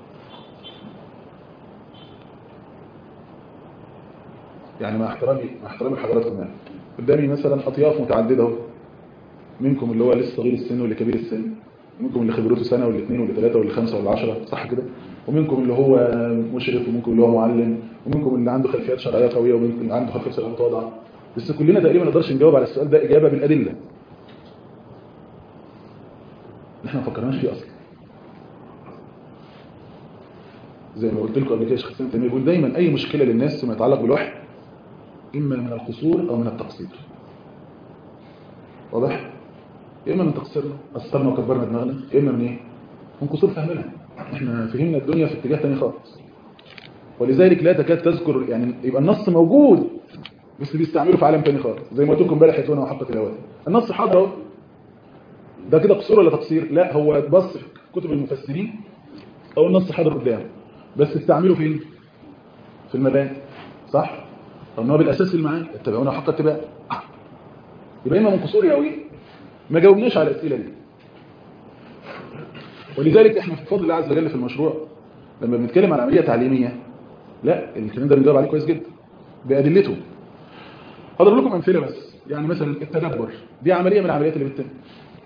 يعني مع احترامي مع احترامي لحضراتكم يعني قدامي مثلا اطياف متعدده اهو منكم اللي هو لسه صغير السن واللي كبير السن منكم اللي خبرته سنه واللي اثنين واللي ثلاثه واللي خمسه واللي 10 صح كده ومنكم اللي هو مشرف ومنكم اللي هو معلم ومنكم اللي عنده خلفيات شرعيه قويه ومنكم اللي عنده خلفيات شرعيه متواضعه بس كلنا تقريبا ما نقدرش نجاوب على السؤال ده اجابه بالادله احنا ما فكرناش فيه اصلا زي ما قلت لكم قبل كده شيخ حسين تيميه بيقول دايما اي مشكله للناس فيما يتعلق بالوحي اما من القصور او من التقصير واضح يا اما من تقصيرنا قصرنا وكبرنا دماغنا يا اما من ايه من قصور فهمنا احنا فهمنا الدنيا في اتجاه تاني خالص ولذلك لا تكاد تذكر يعني يبقى النص موجود بس بيستعمله في عالم تاني خالص زي ما قلت لكم امبارح يتونا وحقة الهوات النص حاضر اهو ده كده قصور ولا تقصير لا هو بص في كتب المفسرين او النص حاضر قدامه بس استعمله فين في المباني صح طب هو بالاساس المعاني اتبعونا حق اتباع يبقى اما من قصور قوي ما جاوبناش على الاسئله دي ولذلك احنا في فضل الله عز وجل في المشروع لما بنتكلم عن عمليه تعليميه لا الكلام ده بنجاوب عليه كويس جدا بادلته هضرب لكم امثله بس يعني مثلا التدبر دي عمليه من العمليات اللي بتتم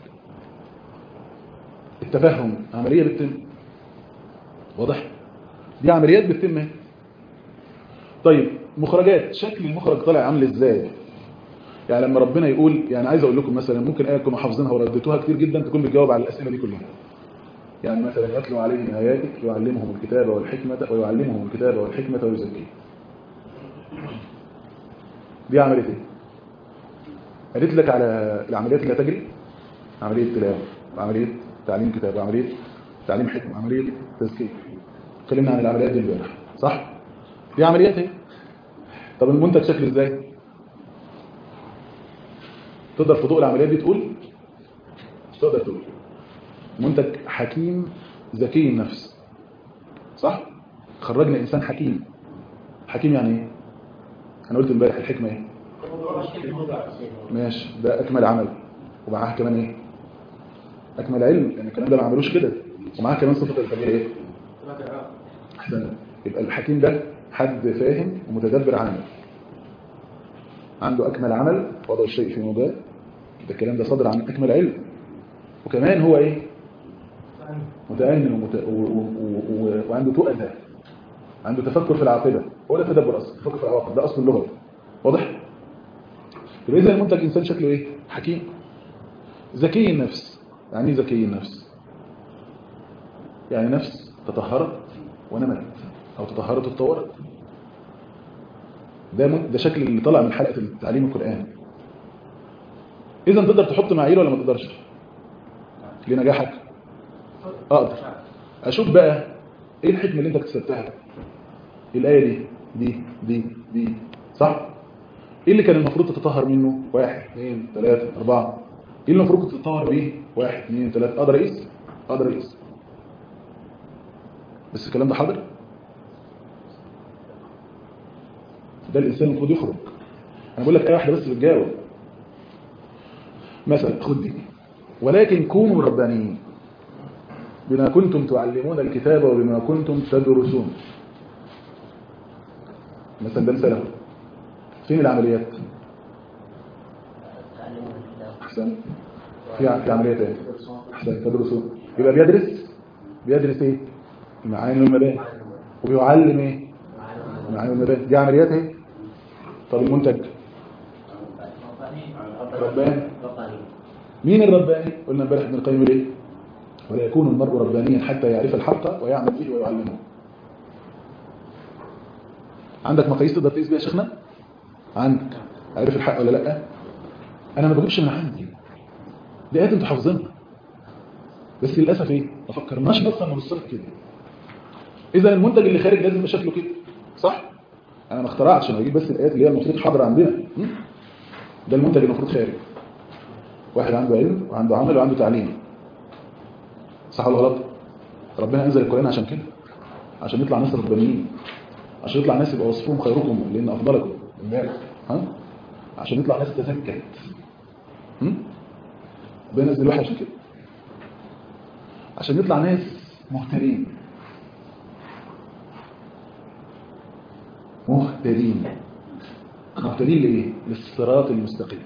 التفهم عمليه بتتم واضح دي عمليات بتتم اهي. طيب مخرجات شكل المخرج طالع عامل ازاي يعني لما ربنا يقول يعني عايز اقول لكم مثلا ممكن ايه تكونوا حافظينها ورديتوها كتير جدا تكون بتجاوب على الاسئله دي كلها يعني مثلا يتلو عليهم اياتك يعلمهم الكتاب والحكمه ويعلمهم الكتاب والحكمه ويزكيهم دي عمليه ايه قالت لك على العمليات اللي هتجري عمليه تلاوه وعمليه تعليم كتاب وعمليه تعليم حكمه وعمليه تزكيه اتكلمنا عن العمليات دي امبارح صح دي عمليات اهي طب المنتج شكله ازاي تقدر في ضوء العمليات دي تقول مش تقدر تقول منتج حكيم ذكي النفس صح خرجنا انسان حكيم حكيم يعني ايه انا قلت امبارح الحكمه ايه ماشي ده اكمل عمل ومعاها كمان ايه اكمل علم يعني الكلام ده ما عملوش كده ومعاها كمان صفه الكبيره ايه احسن يبقى الحكيم ده حد فاهم ومتدبر عمل عنده اكمل عمل وضع الشيء في موضع ده الكلام ده صادر عن اكمل علم وكمان هو ايه متأنن ومت... و... و... و... وعنده تؤدى عنده تفكر في العاقبة هو ده تدبر أصلا تفكر في العواقب ده أصل اللغة واضح؟ يبقى إذا المنتج إنسان شكله إيه؟ حكيم ذكي النفس يعني إيه ذكي النفس؟ يعني نفس تطهرت ونمت أو تطهرت وتطورت ده من... ده شكل اللي طلع من حلقة التعليم القرآن إذا تقدر تحط معايير ولا ما تقدرش؟ لنجاحك اقدر اشوف بقى ايه الحكمه اللي انت اكتسبتها الايه دي دي دي دي صح ايه اللي كان المفروض تتطهر منه واحد اثنين ثلاثة اربعة ايه اللي المفروض تتطهر بيه واحد اثنين ثلاثة اقدر اقيس اقدر اقيس بس الكلام ده حاضر ده الانسان المفروض يخرج انا بقول لك ايه واحده بس بتجاوب مثلا خد دي ولكن كونوا ربانيين بما كنتم تعلمون الكتاب وبما كنتم تدرسون مثلا ده مثال فين العمليات احسن في في عمليات ايه احسن تدرسون يبقى بيدرس بيدرس ايه المعاني والمباني وبيعلم ايه المعاني والمباني دي عمليات ايه طب المنتج رباني مين الرباني قلنا امبارح ابن القيم ليه ولا يكون المرء ربانيا حتى يعرف الحق ويعمل به ويعلمه عندك مقاييس تقدر تقيس بيها يا شيخنا عندك عارف الحق ولا لا انا ما بجيبش من عندي دي ايات انتوا حافظينها بس للاسف ايه ما فكرناش بس انا نبص كده اذا المنتج اللي خارج لازم يبقى شكله كده صح انا ما اخترعتش انا بجيب بس الايات اللي هي المفروض حاضره عندنا ده المنتج المفروض خارج واحد عنده علم وعنده عمل وعنده تعليم صح ولا غلط ربنا انزل القران عشان كده عشان يطلع ناس ربانيين عشان يطلع ناس يبقى وصفهم خيركم لان افضلكم امبارح ها عشان يطلع ناس تزكت هم ربنا نزل واحد عشان كده عشان يطلع ناس مهتدين مهتدين مهتدين لايه للصراط المستقيم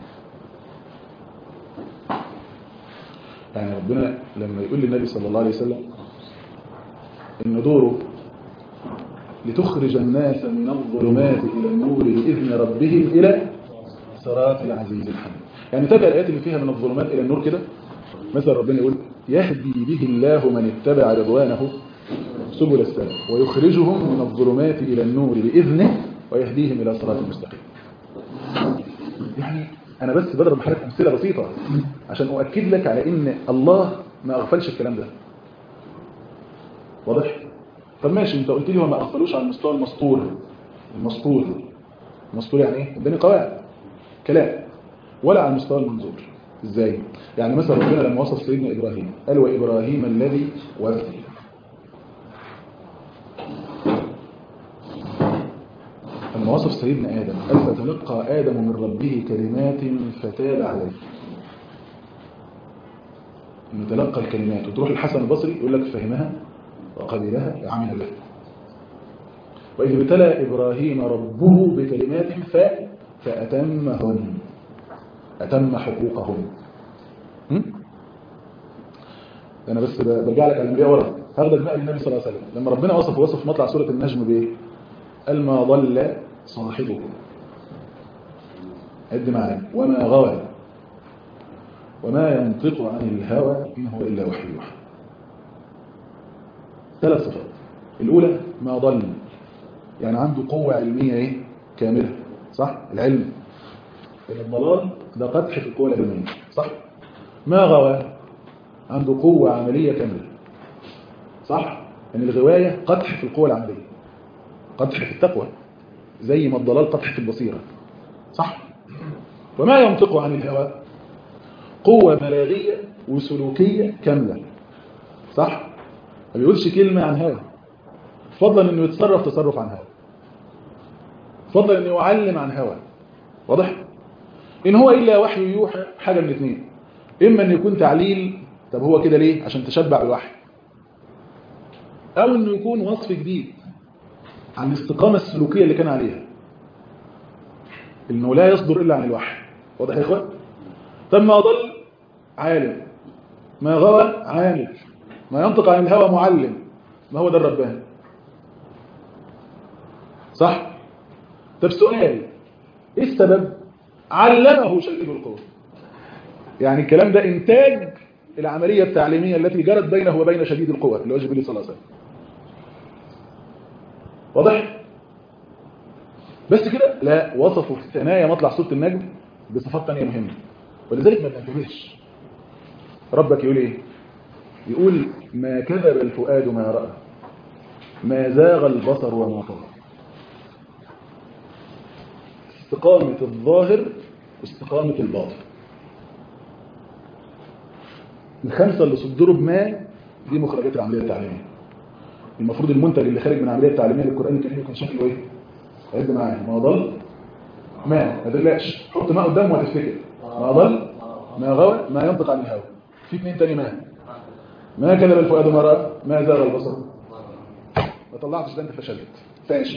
يعني ربنا لما يقول للنبي صلى الله عليه وسلم ان دوره لتخرج الناس من الظلمات الى النور باذن ربهم الى صراط العزيز الحميد يعني تابع الايات اللي فيها من الظلمات الى النور كده مثلا ربنا يقول يهدي به الله من اتبع رضوانه سبل السلام ويخرجهم من الظلمات الى النور باذنه ويهديهم الى صراط مستقيم يعني انا بس بضرب لحضرتك امثله بسيطه عشان اؤكد لك على ان الله ما اغفلش الكلام ده واضح طب ماشي انت قلت لي هو ما اغفلوش على المستوى المسطور المسطور المسطور يعني ايه اداني قواعد كلام ولا على المستوى المنظور ازاي يعني مثلا ربنا لما وصف سيدنا ابراهيم قال وابراهيم الذي وفى لما وصف سيدنا آدم قال فتلقى آدم من ربه كلمات فتاب عليه انه تلقى الكلمات وتروح الحسن البصري يقول لك فهمها وقبلها وعمل بها وإذ ابتلى إبراهيم ربه بكلمات ف... فأتمهن أتم حقوقهم هم؟ أنا بس برجع لك على الأنبياء ورا هاخدك بقى للنبي صلى الله عليه وسلم لما ربنا وصف وصف مطلع سورة النجم بإيه قال ما ضل صاحبكم عد معايا وما غوى وما ينطق عن الهوى إن هو إلا وحي يوحى ثلاث صفات الأولى ما ضل يعني عنده قوة علمية إيه؟ كاملة صح؟ العلم إن الضلال ده قدح في القوة العلمية صح؟ ما غوى عنده قوة عملية كاملة صح؟ إن الغواية قدح في القوة العملية قدح في التقوى زي ما الضلال قدح في البصيرة صح؟ وما ينطق عن الهوى قوة بلاغية وسلوكية كاملة صح؟ ما بيقولش كلمة عن هوى فضلا انه يتصرف تصرف عن هوى فضلا انه يعلم عن هوى واضح؟ ان هو الا وحي يوحى حاجة من الاثنين اما ان يكون تعليل طب هو كده ليه؟ عشان تشبع بالوحي او انه يكون وصف جديد عن الاستقامة السلوكية اللي كان عليها انه لا يصدر الا عن الوحي واضح يا اخوان؟ طب ما ضل عالم ما غوى عامل ما ينطق عن الهوى معلم ما هو ده الرباني صح طب سؤال ايه السبب علمه شديد القوة يعني الكلام ده انتاج العملية التعليمية التي جرت بينه وبين شديد القوة اللي هو جبريل صلى الله عليه وسلم واضح بس كده لا وصفوا في ثنايا مطلع سورة النجم بصفات ثانيه مهمة ولذلك ما بننتبهش ربك يقول ايه يقول ما كذب الفؤاد ما رأى ما زاغ البصر وما طغى استقامة الظاهر واستقامة الباطن الخمسة اللي صدروا بما دي مخرجات العملية التعليمية المفروض المنتج اللي خارج من العملية التعليمية للقرآن الكريم يكون شكله ايه؟ عد معايا ما ضل ما ما تقلقش حط ما قدامه وهتفتكر ما ضل ما غوى ما ينطق عن الهوى في اثنين تاني ما ما كذب الفؤاد ما رأى ما زاغ البصر ما طلعتش ده انت فشلت فاشل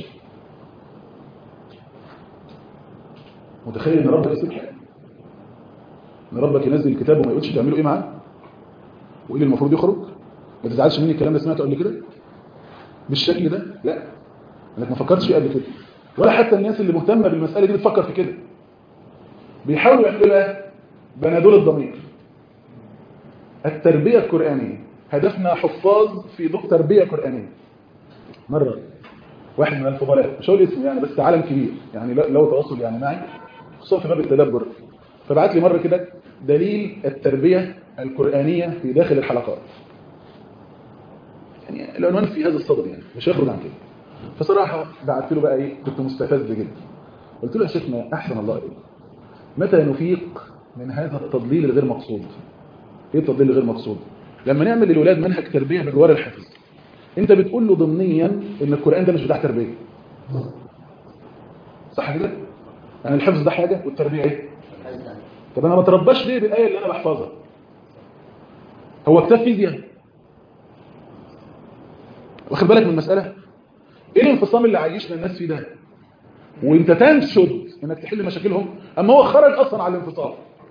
متخيل ان ربك يسيب حاجه ان ربك ينزل الكتاب وما يقولش تعملوا ايه معاه وايه اللي المفروض يخرج ما تزعلش مني الكلام ده سمعته قبل كده بالشكل ده لا انك ما فكرتش فيه قبل كده ولا حتى الناس اللي مهتمه بالمساله دي بتفكر في كده بيحاولوا يعملوا ايه بنادول الضمير التربيه القرانيه هدفنا حفاظ في ضوء تربيه قرانيه مره واحد من الفضلاء مش هقول اسمه يعني بس عالم كبير يعني لو تواصل يعني معي خصوصا في باب التدبر فبعت لي مره كده دليل التربيه القرانيه في داخل الحلقات يعني العنوان في هذا الصدد يعني مش هيخرج عن كده فصراحه بعت له بقى ايه كنت مستفز جدا قلت له يا شيخنا احسن الله عليك متى نفيق من هذا التضليل الغير مقصود ايه التضليل الغير مقصود لما نعمل للولاد منهج تربيه بجوار الحفظ انت بتقول له ضمنيا ان القران ده مش بتاع تربيه صح كده يعني الحفظ ده حاجه والتربيه ايه طب انا ما اترباش ليه بالايه اللي انا بحفظها هو كتاب فيزياء واخد بالك من المساله ايه الانفصام اللي عايشنا الناس فيه ده وانت تنشد انك تحل مشاكلهم اما هو خرج اصلا على الانفصال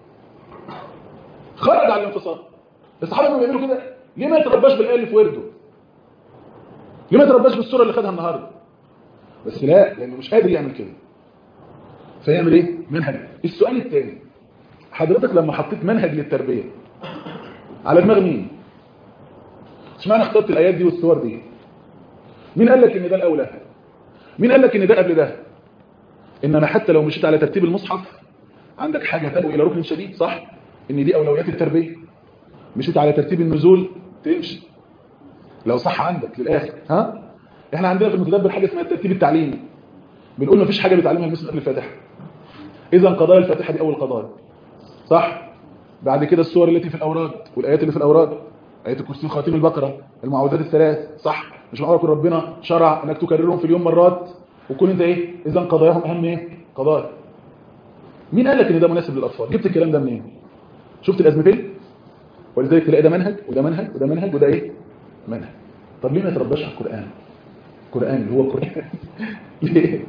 خرج على الانفصال الصحابه كانوا بيعملوا كده ليه ما يترباش بالايه اللي في ورده ليه ما يترباش بالصوره اللي خدها النهارده بس لا لانه مش قادر يعمل كده فيعمل ايه منهج السؤال الثاني حضرتك لما حطيت منهج للتربيه على دماغ مين اشمعنى اخترت الايات دي والصور دي مين قال لك ان ده الاولى مين قال لك ان ده قبل ده ان انا حتى لو مشيت على ترتيب المصحف عندك حاجه تدعو الى ركن شديد صح ان دي اولويات التربيه مشيت على ترتيب النزول تمشي لو صح عندك للاخر ها احنا عندنا في المتدبر حاجه اسمها الترتيب التعليمي بنقول مفيش حاجه بيتعلمها المسلم قبل الفاتحه اذا قضايا الفاتحه دي اول قضايا صح بعد كده السور التي في الاوراد والايات اللي في الاوراد ايه الكرسي خاتم البقره المعوذات الثلاث صح مش معقول يكون ربنا شرع انك تكررهم في اليوم مرات وكون انت ايه اذا قضاياهم اهم ايه قضايا مين قال لك ان ده مناسب للاطفال جبت الكلام ده منين شفت الازمتين ولذلك تلاقي ده منهج وده منهج وده منهج وده ايه منهج طب ليه ما يترباش على القران القران اللي هو القران ليه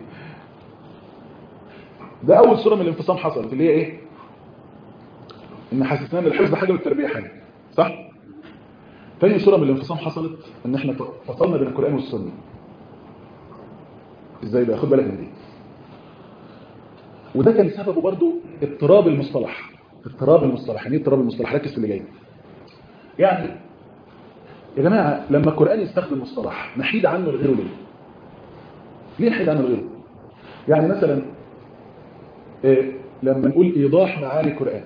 ده اول صوره من الانفصام حصلت اللي هي ايه ان حسسنا ان الحفظ حاجه والتربيه حاجه صح تاني صوره من الانفصام حصلت ان احنا فصلنا بين القران والسنه ازاي بقى خد بالك من دي وده كان سببه برضو اضطراب المصطلح اضطراب المصطلح يعني ايه اضطراب المصطلح ركز في اللي جاي يعني يا جماعه لما القران يستخدم مصطلح نحيد عنه لغيره ليه ليه نحيد عنه لغيره يعني مثلا إيه لما نقول ايضاح معاني القران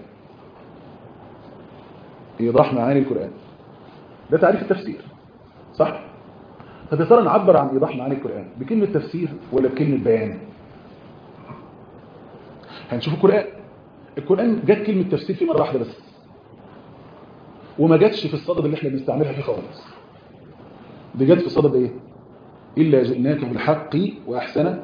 ايضاح معاني القران ده تعريف التفسير صح طب يا ترى نعبر عن ايضاح معاني القران بكلمه تفسير ولا بكلمه بيان هنشوف القران القران جت كلمه تفسير فيه مره واحده بس وما جاتش في الصدد اللي احنا بنستعملها فيه خالص دي جت في صدد ايه الا جئناك بالحق واحسن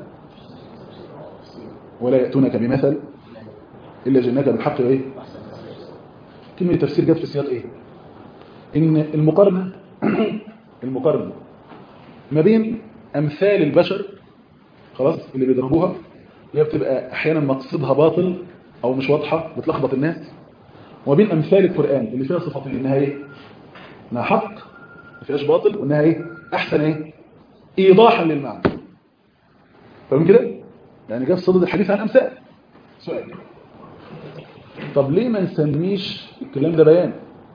ولا ياتونك بمثل الا جئناك بالحق وايه كلمه التفسير جت في سياق ايه ان المقارنه المقارنه ما بين امثال البشر خلاص اللي بيضربوها اللي هي بتبقى احيانا مقصدها باطل او مش واضحه بتلخبط الناس وما بين امثال القران اللي فيها صفتين انها ايه انها حق ما فيهاش باطل وانها ايه احسن ايه ايضاحا للمعنى فاهم كده يعني جاء في صدد الحديث عن امثال سؤال طب ليه ما نسميش الكلام ده بيان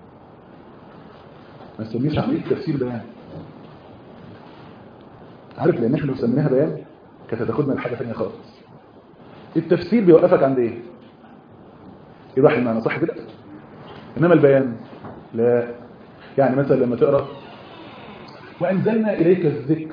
ما نسميش عمليه تفسير بيان عارف لان احنا لو سميناها بيان كانت هتاخدنا لحاجه ثانيه خالص التفسير بيوقفك عند ايه يبقى المعنى صح كده انما البيان لا يعني مثلا لما تقرا وانزلنا اليك الذكر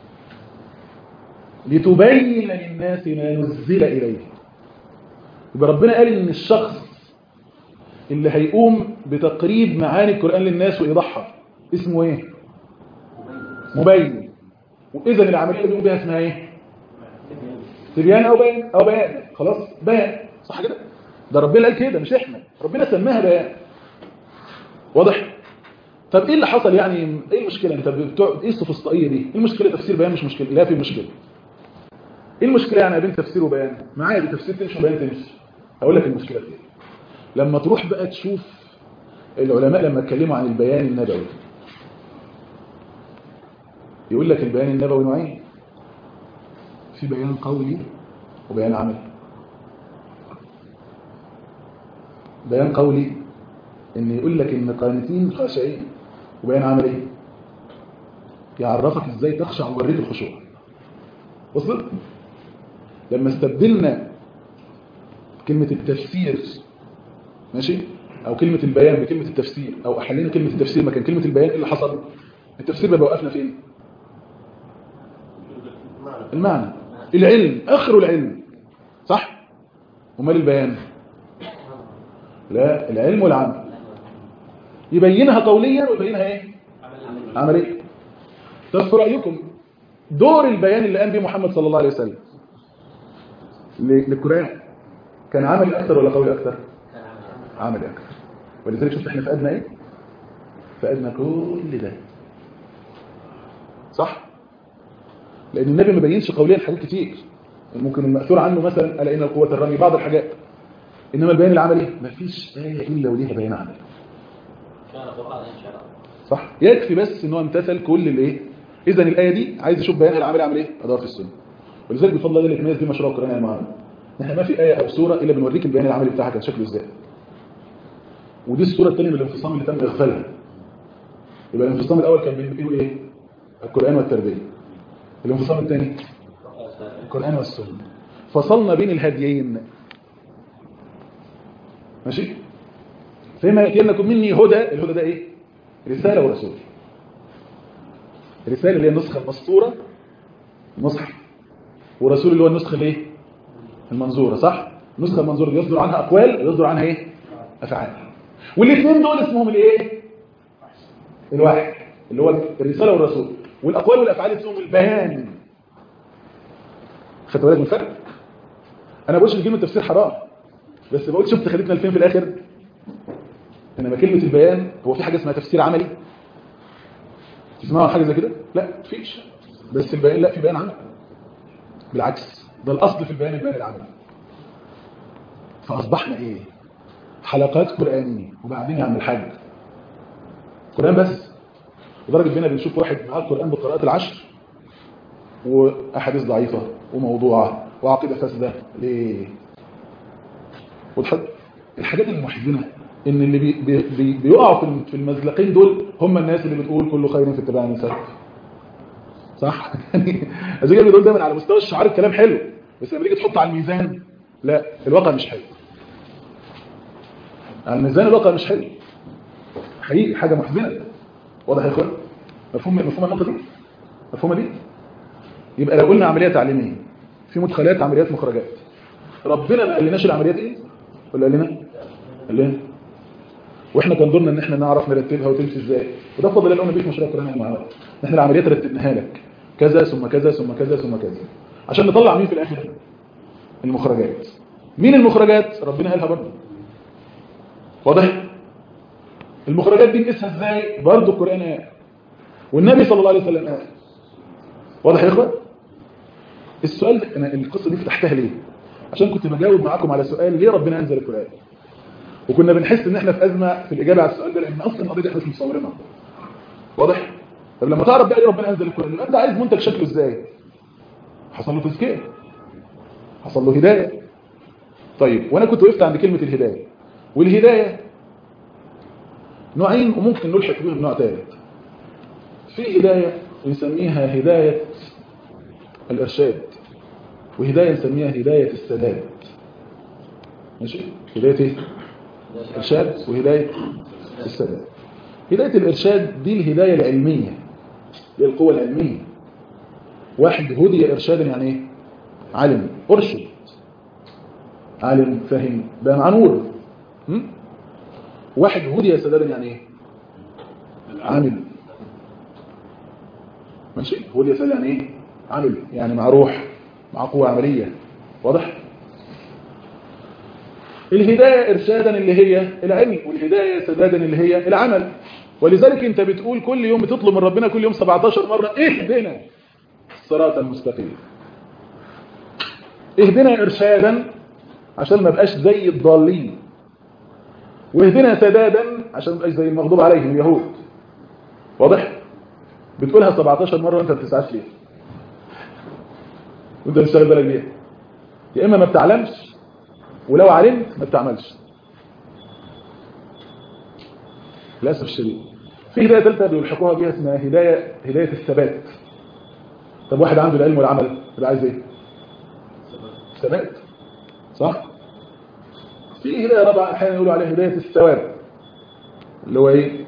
لتبين للناس ما نزل اليه يبقى ربنا قال ان الشخص اللي هيقوم بتقريب معاني القران للناس وايضاحها اسمه ايه مبين واذا العمليه اللي بيقوم بها اسمها ايه تبيان او بيان او بيان خلاص بيان صح كده ده ربنا قال كده مش احنا ربنا سماها بيان واضح طب ايه اللي حصل يعني ايه المشكله انت بتقعد ايه السوفسطائيه دي ايه المشكله تفسير بيان مش مشكله لا في مشكله ايه المشكله يعني بين تفسير وبيان معايا بتفسير تمشي وبيان تمشي هقول لك المشكله دي لما تروح بقى تشوف العلماء لما اتكلموا عن البيان النبوي يقول لك البيان النبوي نوعين في بيان قولي وبيان عملي بيان قولي ان يقول لك ان قانتين خاشعين وبيان عملي يعرفك ازاي تخشع ويوريك الخشوع وصلت لما استبدلنا كلمة التفسير ماشي او كلمة البيان بكلمة التفسير او احلينا كلمة التفسير مكان كلمة البيان ايه اللي حصل التفسير بقى وقفنا فين المعنى العلم اخر العلم صح ومال البيان لا العلم والعمل يبينها قوليا ويبينها ايه عمليا طب في رايكم دور البيان اللي قام به محمد صلى الله عليه وسلم للقران كان عملي اكثر ولا قولي اكثر عملي اكثر ولذلك شفت احنا فقدنا ايه فقدنا كل ده صح لان النبي ما بينش قوليا حاجات كتير ممكن المأثور عنه مثلا ألا إن القوة الرمي بعض الحاجات إنما البيان العملي مفيش آية إلا وليها بيان عملي كان قرآن إن شاء الله صح يكفي بس ان هو امتثل كل الايه اذا الايه دي عايز اشوف بيانها العملي عامل ايه ادور في السنه ولذلك بفضل الله اللي يتميز بيه مشروع القران المعامل احنا ما في ايه او سوره الا بنوريك البيان العملي بتاعها كان شكله ازاي ودي الصوره الثانيه من الانفصام اللي تم اغفالها يبقى الانفصام الاول كان بين ايه القران والتربيه الانفصام الثاني القران والسنه فصلنا بين الهديين ماشي فيما يأتينكم مني هدى الهدى ده ايه رسالة ورسول رسالة اللي هي النسخة المسطورة المصحف ورسول اللي هو النسخة الايه المنظورة صح النسخة المنظورة دي يصدر عنها أقوال ويصدر عنها ايه أفعال والاثنين دول اسمهم الايه الواحد اللي هو الرسالة والرسول والأقوال والأفعال اسمهم البيان خدت بالك من الفرق انا بقولش ان كلمه تفسير حرام بس بقول شفت خليتنا لفين في الاخر انما كلمه البيان هو في حاجه اسمها تفسير عملي تسمعوا عن حاجه زي كده لا مفيش بس البيان لا في بيان عملي بالعكس ده الاصل في البيان البيان العملي فاصبحنا ايه حلقات قرانيه وبعدين يعمل الحاج قران بس لدرجه بينا بنشوف واحد معاه القران بقراءه العشر واحاديث ضعيفه وموضوعه وعقيده فاسده ليه وضحت الحاجات المحزنه ان اللي بي بي بي بيقعوا في في المزلقين دول هم الناس اللي بتقول كل خير في اتباع النساء صح يعني الزجاج دول دايما على مستوى الشعار الكلام حلو بس لما تيجي تحط على الميزان لا الواقع مش حلو على الميزان الواقع مش حلو حقيقي حاجه محزنه واضح يا اخوان مفهوم مفهوم النقطه دي مفهومه دي يبقى لو قلنا عمليه تعليميه في مدخلات عمليات مخرجات ربنا ما قالناش العمليات ايه ولا قال لنا قال لنا واحنا كان دورنا ان احنا نعرف نرتبها وتمشي ازاي وده فضل الله بيك مشروع القران المعاون احنا العمليات رتبناها لك كذا ثم كذا ثم كذا ثم كذا عشان نطلع مين في الاخر المخرجات مين المخرجات ربنا قالها برضه واضح المخرجات دي نقيسها ازاي برضه القران قال والنبي صلى الله عليه وسلم قال واضح يا اخوان السؤال ده انا القصه دي فتحتها ليه عشان كنت بجاوب معاكم على سؤال ليه ربنا انزل القران وكنا بنحس ان احنا في ازمه في الاجابه على السؤال ده لان اصلا القضيه دي احنا مش مصورينها واضح طب لما تعرف بقى ليه ربنا انزل القران انت عايز منتج شكله ازاي حصل له تزكيه حصل له هدايه طيب وانا كنت وقفت عند كلمه الهدايه والهدايه نوعين وممكن نلحق بيهم نوع ثالث في هدايه نسميها هدايه الارشاد وهدايه نسميها هدايه السداد ماشي هدايه ايه ارشاد وهدايه السداد هدايه الارشاد دي الهدايه العلميه دي القوه العلميه واحد هدي ارشادا يعني ايه علم ارشد عالم فهم بقى مع نور م? واحد هدي سدادا يعني ايه عامل ماشي هدي سدادا يعني ايه عمل يعني مع روح مع قوة عملية واضح الهداية إرشادا اللي هي العلم والهداية سدادا اللي هي العمل ولذلك انت بتقول كل يوم بتطلب من ربنا كل يوم 17 مرة اهدنا الصراط المستقيم اهدنا إرشادا عشان ما بقاش زي الضالين واهدنا سدادا عشان ما بقاش زي المغضوب عليهم اليهود واضح بتقولها 17 مرة وانت ما بتسعاش ليه وانت بتشتغل بالك بيها يا اما ما بتعلمش ولو علمت ما بتعملش للاسف الشديد في هدايه ثالثه بيلحقوها بيها اسمها هدايه هدايه الثبات طب واحد عنده العلم والعمل يبقى عايز ايه ثبات صح في هدايه رابعه احيانا يقولوا عليها هدايه الثواب اللي هو ايه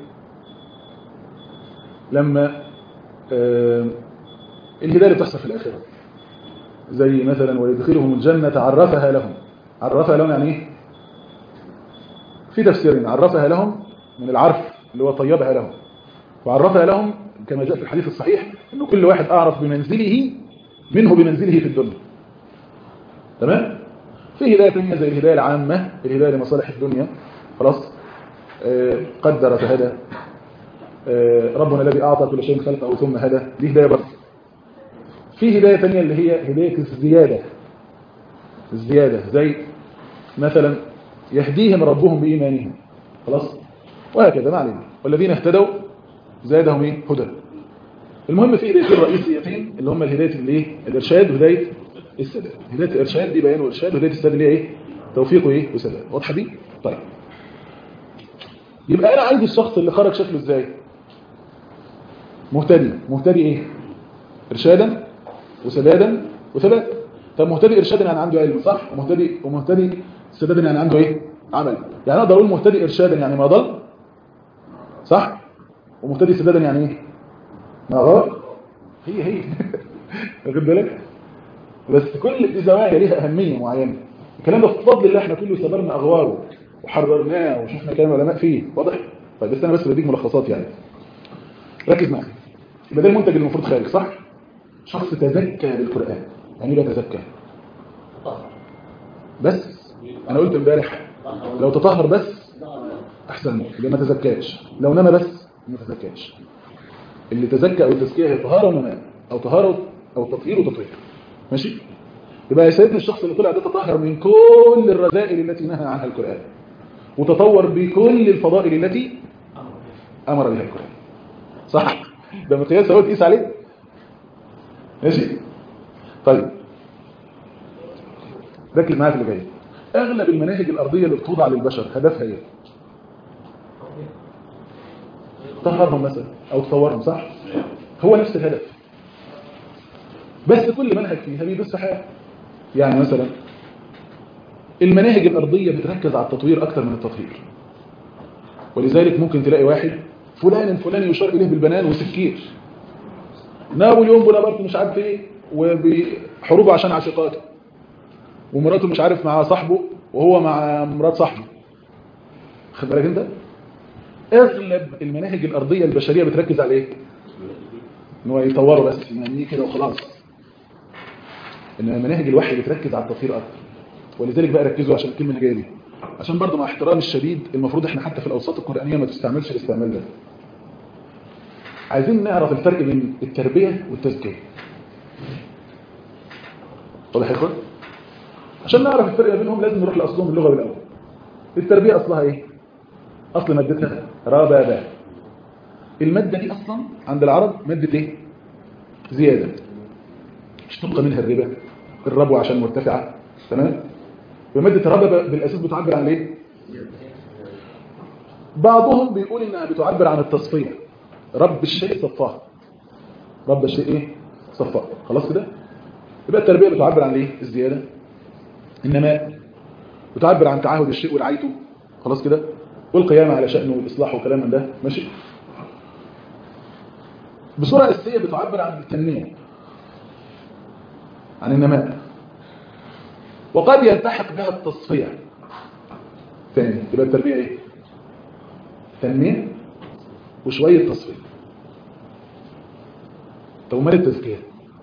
لما آه الهدايه اللي بتحصل في الاخره زي مثلا ويدخلهم الجنة عرفها لهم عرفها لهم يعني ايه في تفسيرين عرفها لهم من العرف اللي هو طيبها لهم وعرفها لهم كما جاء في الحديث الصحيح انه كل واحد اعرف بمنزله منه بمنزله في الدنيا تمام في هداية ثانيه زي الهداية العامة الهداية لمصالح الدنيا خلاص آه قدر فهدى آه ربنا الذي اعطى كل شيء خلقه ثم هدى دي هداية برضه في هداية تانية اللي هي هداية الزيادة الزيادة زي مثلا يهديهم ربهم بإيمانهم خلاص وهكذا ما علينا والذين اهتدوا زادهم ايه هدى المهم في هدايتين رئيسيتين اللي هم الهدايه الايه الارشاد وهدايه السداد هدايه الارشاد دي بيان وارشاد وهدايه السداد اللي هي ايه توفيق وايه وسداد واضحه دي طيب يبقى انا عندي الشخص اللي خرج شكله ازاي مهتدي مهتدي ايه ارشادا وسدادا وثبات طب مهتدي ارشادا يعني عنده علم صح ومهتدي ومهتدي سدادا يعني عنده ايه عمل يعني اقدر اقول مهتدي ارشادا يعني ما ضل صح ومهتدي سدادا يعني ايه ما غلط هي هي واخد بالك بس كل زوايا ليها اهميه معينه الكلام ده بفضل الله احنا كله سبرنا اغواره وحررناه وشفنا كلام العلماء فيه واضح طيب بس انا بس بديك ملخصات يعني ركز معايا يبقى ده المنتج اللي المفروض خارج صح شخص تزكى بالقران يعني ايه تزكى طهر بس انا قلت امبارح لو تطهر بس احسن يبقى ما تزكاش لو نام بس ما تزكاش اللي تزكى او التزكيه هي طهاره ونماء او طهاره او تطهير وتطهير ماشي يبقى يا سيدنا الشخص اللي طلع ده تطهر من كل الرذائل التي نهى عنها القرآن وتطور بكل الفضائل التي أمر بها القرآن صح ده مقياس اهو تقيس عليه ماشي طيب ركز معايا في اللي جاي اغلب المناهج الارضيه اللي بتوضع للبشر هدفها ايه طهرهم مثلا او تطورهم صح هو نفس الهدف بس كل منهج فيها بيبث حاجه يعني مثلا المناهج الارضيه بتركز على التطوير اكتر من التطهير ولذلك ممكن تلاقي واحد فلان الفلاني يشار اليه بالبنان وسكير نابليون بونابرت مش عارف ايه وبحروبه عشان عشيقاته ومراته مش عارف مع صاحبه وهو مع مرات صاحبه خد بالك انت اغلب المناهج الارضيه البشريه بتركز على ايه ان هو يطوروا بس يعني كده وخلاص انما مناهج الوحي بتركز على التطهير اكتر ولذلك بقى ركزوا عشان الكلمه اللي جايه دي عشان برضه مع احترامي الشديد المفروض احنا حتى في الاوساط القرانيه ما تستعملش الاستعمال ده عايزين نعرف الفرق بين التربيه والتزكيه واضح يا اخوان عشان نعرف الفرق بينهم لازم نروح لاصلهم اللغه الاول التربيه اصلها ايه اصل مادتها ربابه الماده دي اصلا عند العرب ماده ايه زياده اشتق منها الربا الربو عشان مرتفعه تمام وماده الربا بالاساس بتعبر عن ايه بعضهم بيقول انها بتعبر عن التصفيه رب الشيء صفاه رب الشيء ايه صفاه خلاص كده يبقى التربيه بتعبر عن ايه الزياده النماء بتعبر عن تعاهد الشيء ورعايته خلاص كده والقيامة على شأنه والإصلاح وكلام من ده ماشي بصورة أساسية بتعبر عن التنمية عن النماء وقد يلتحق بها التصفية ثاني يبقى التربية ايه تنمية وشوية تصفية طب ومال التزكية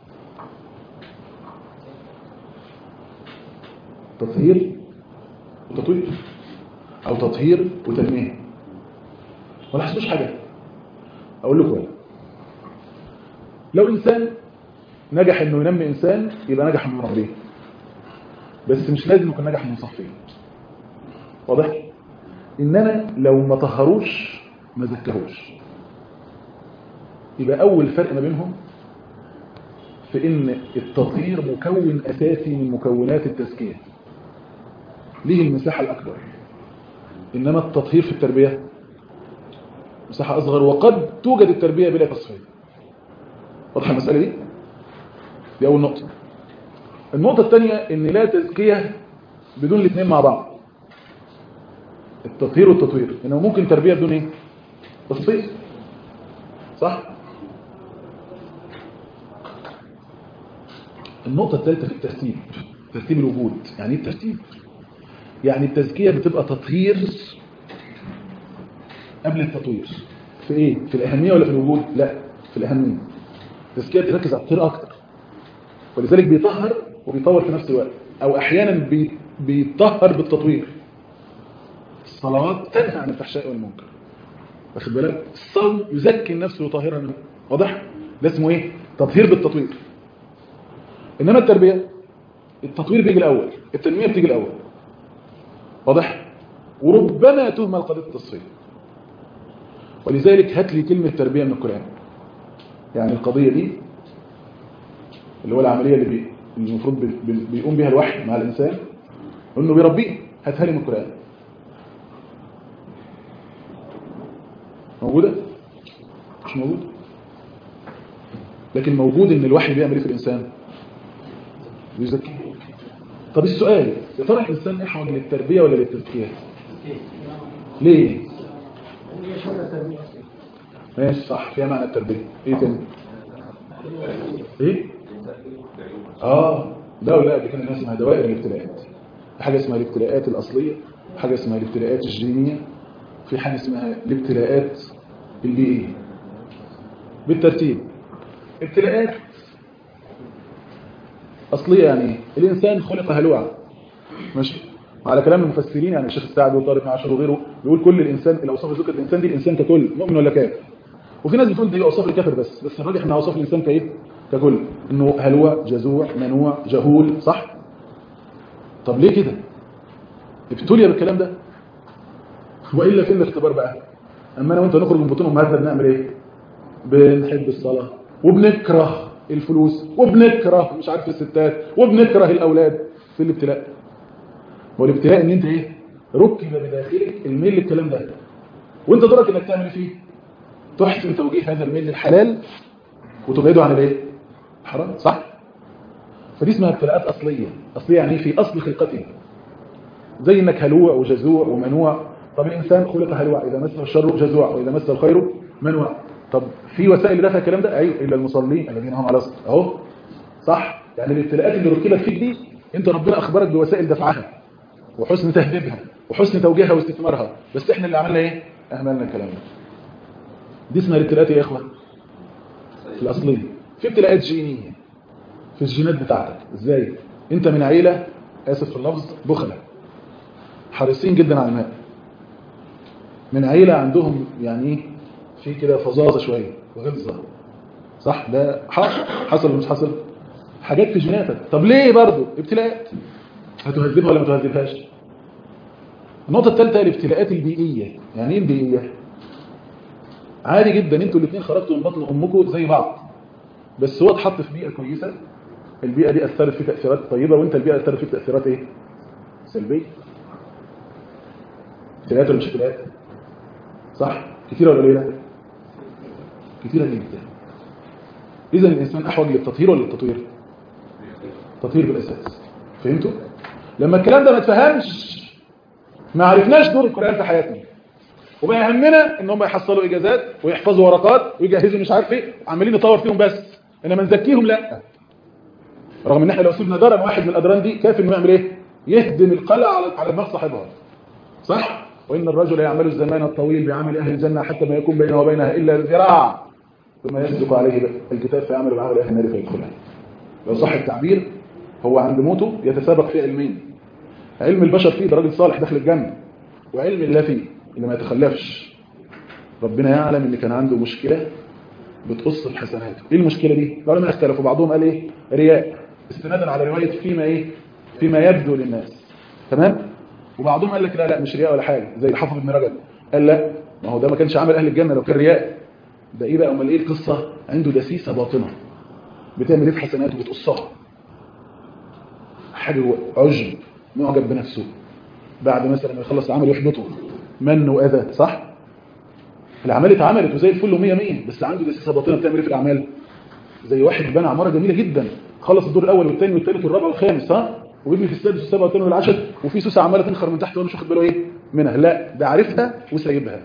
تطهير وتطوير او تطهير وتنميه ولا حسوش حاجه اقول لكم ولا لو انسان نجح انه ينمي انسان يبقى نجح انه يربيه بس مش لازم يكون نجح انه يصفيه واضح انما لو ما طهروش ما زكهوش يبقى اول فرق ما بينهم في ان التطهير مكون اساسي من مكونات التزكيه ليه المساحه الاكبر إنما التطهير في التربية مساحة أصغر وقد توجد التربية بلا تصفية واضحة المسألة دي؟ دي أول نقطة النقطة الثانية إن لا تزكية بدون الاثنين مع بعض التطهير والتطوير إنه ممكن تربية بدون إيه؟ تصفية صح؟ النقطة الثالثة في الترتيب ترتيب الوجود يعني ايه الترتيب؟ يعني التزكية بتبقى تطهير قبل التطوير في ايه في الأهمية ولا في الوجود لا في الأهمية التزكية بتركز على التطهير أكتر ولذلك بيطهر وبيطور في نفس الوقت أو أحيانا بي بيطهر بالتطوير الصلوات تنهى عن الفحشاء والمنكر واخد بالك الصوم يزكي النفس ويطهرها واضح ده اسمه ايه تطهير بالتطوير انما التربيه التطوير بيجي الاول التنميه بتيجي الاول واضح وربما تهمل قضيه التصفيه ولذلك هات لي كلمه تربيه من القران يعني القضيه دي اللي هو العمليه اللي, بي... اللي المفروض بي... بي... بيقوم بها الوحي مع الانسان انه بيربيه هاتها لي من القران موجوده مش موجوده لكن موجود ان الوحي بيعمل ايه في الانسان بيزكيه طب السؤال يا ترى الانسان احوج للتربيه ولا للتزكيه ليه ماشي صح فيها معنى التربيه ايه تاني ايه اه لا لا دي كان اسمها دوائر الابتلاءات في حاجه اسمها الابتلاءات الاصليه حاجه اسمها الابتلاءات الجينيه في حاجه اسمها الابتلاءات البيئيه بالترتيب ابتلاءات أصلية يعني الإنسان خلق هلوعا ماشي على كلام المفسرين يعني الشيخ السعد وطارق عاشر وغيره بيقول كل الإنسان الأوصاف ذكر الإنسان دي الإنسان ككل مؤمن ولا كافر وفي ناس بتقول دي أوصاف الكافر بس بس الراجح إنها أوصاف الإنسان كإيه ككل إنه هلوع جزوع منوع جهول صح طب ليه كده ابتلي بالكلام ده وإلا فين الاختبار بقى أما أنا وأنت نخرج من بطون أمهاتنا بنعمل إيه بنحب الصلاة وبنكره الفلوس وبنكره مش عارف الستات وبنكره الاولاد في الابتلاء والابتلاء ان انت ايه ركب بداخلك الميل للكلام ده وانت دورك انك تعمل فيه تحسن توجيه هذا الميل للحلال وتبعده عن الايه حرام صح فدي اسمها ابتلاءات اصليه اصليه يعني في اصل خلقته زي انك هلوع وجزوع ومنوع طب الانسان خلق هلوع اذا مسه الشر جزوع واذا مسه الخير منوع طب في وسائل لدفع الكلام ده ايوه الا المصلين الذين هم على صدق اهو صح يعني الابتلاءات اللي ركبت فيك دي انت ربنا اخبرك بوسائل دفعها وحسن تهذيبها وحسن توجيهها واستثمارها بس احنا اللي عملنا ايه اهملنا الكلام ده دي اسمها الابتلاءات يا اخوه الاصليه في ابتلاءات جينيه في الجينات بتاعتك ازاي انت من عيله اسف في اللفظ بخله حريصين جدا على الماء من عيله عندهم يعني ايه في كده فظاظه شويه وغلظه صح ده حصل حصل ولا مش حصل حاجات في جيناتك طب ليه برضه ابتلاءات هتهذبها ولا ما تهذبهاش النقطه الثالثه الابتلاءات البيئيه يعني ايه البيئيه عادي جدا انتوا الاثنين خرجتوا من بطن امكم زي بعض بس هو اتحط في بيئه كويسه البيئه دي اثرت فيه تاثيرات طيبه وانت البيئه اثرت فيك تاثيرات ايه سلبيه ابتلاءات ولا مش ابتلاءات صح كتيره ولا قليله كتيرة جدا إذا الإنسان أحوج للتطهير ولا للتطوير تطهير بالأساس فهمتوا؟ لما الكلام ده ما تفهمش ما عرفناش دور القرآن في حياتنا وما يهمنا ان هم يحصلوا اجازات ويحفظوا ورقات ويجهزوا مش عارف ايه عمالين نطور فيهم بس انما نزكيهم لا رغم ان احنا لو سيبنا درن واحد من الادران دي كافي انه يعمل ايه يهدم القلعه على على دماغ صاحبها صح وان الرجل يعمل الزمان الطويل بعمل اهل الجنه حتى ما يكون بينه وبينها الا ذراع ثم يسبق عليه الكتاب فيعمل بعمل اهل النار فيدخلها لو صح التعبير هو عند موته يتسابق في علمين علم البشر فيه ده راجل صالح داخل الجنه وعلم الله فيه اللي ما يتخلفش ربنا يعلم ان كان عنده مشكله بتقص في حسناته ايه المشكله دي العلماء اختلفوا بعضهم قال ايه رياء استنادا على روايه فيما ايه فيما يبدو للناس تمام وبعضهم قال لك لا لا مش رياء ولا حاجه زي الحافظ ابن رجب قال لا ما هو ده ما كانش عمل اهل الجنه لو كان رياء ده ايه بقى امال ايه القصه عنده دسيسه باطنه بتعمل ايه في حسناته بتقصها حاجه عجب معجب بنفسه بعد مثلا ما يخلص العمل يحبطه من واذى صح الاعمال اتعملت وزي الفل و100 100 بس عنده دسيسه باطنه بتعمل ايه في الاعمال زي واحد بنى عماره جميله جدا خلص الدور الاول والثاني والثالث والرابع والخامس ها وبيبني في السادس والسابع والثامن والعاشر وفي سوسه عماله تنخر من تحت وهو مش واخد باله ايه منها لا ده عارفها وسايبها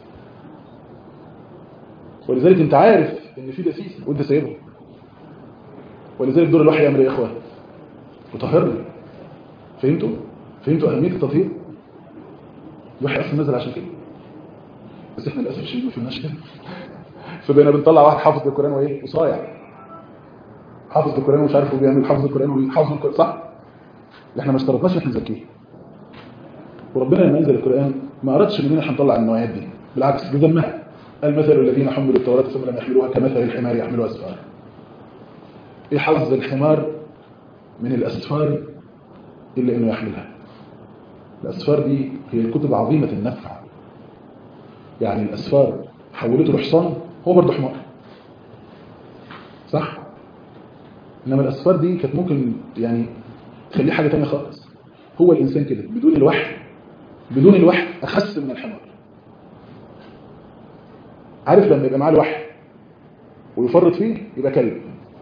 ولذلك انت عارف ان في دسيسه وانت سايبها ولذلك دور الوحي يعمل ايه يا اخوان يطهرنا فهمتوا فهمتوا اهميه التطهير الوحي اصلا نزل عشان كده بس احنا للاسف الشديد ما فهمناش كده فبقينا بنطلع واحد حافظ القران وايه وصايع حافظ القران ومش عارف هو بيعمل حافظ القران وحافظ القران صح احنا ما اشترطناش احنا نزكيه وربنا لما انزل القران ما اردش مننا احنا نطلع النوعيات دي بالعكس ده ذمها المثل الذين حملوا التوراة ثم لم يحملوها كمثل الحمار يحملها اسفارا ايه حظ الحمار من الأسفار إلا أنه يحملها الأسفار دي هي الكتب عظيمة النفع يعني الأسفار حولته لحصان هو برضه حمار صح؟ إنما الأسفار دي كانت ممكن يعني تخليه حاجة تانية خالص هو الإنسان كده بدون الوحي بدون الوحي أخس من الحمار عارف لما يبقى معاه الوحي ويفرط فيه يبقى كلب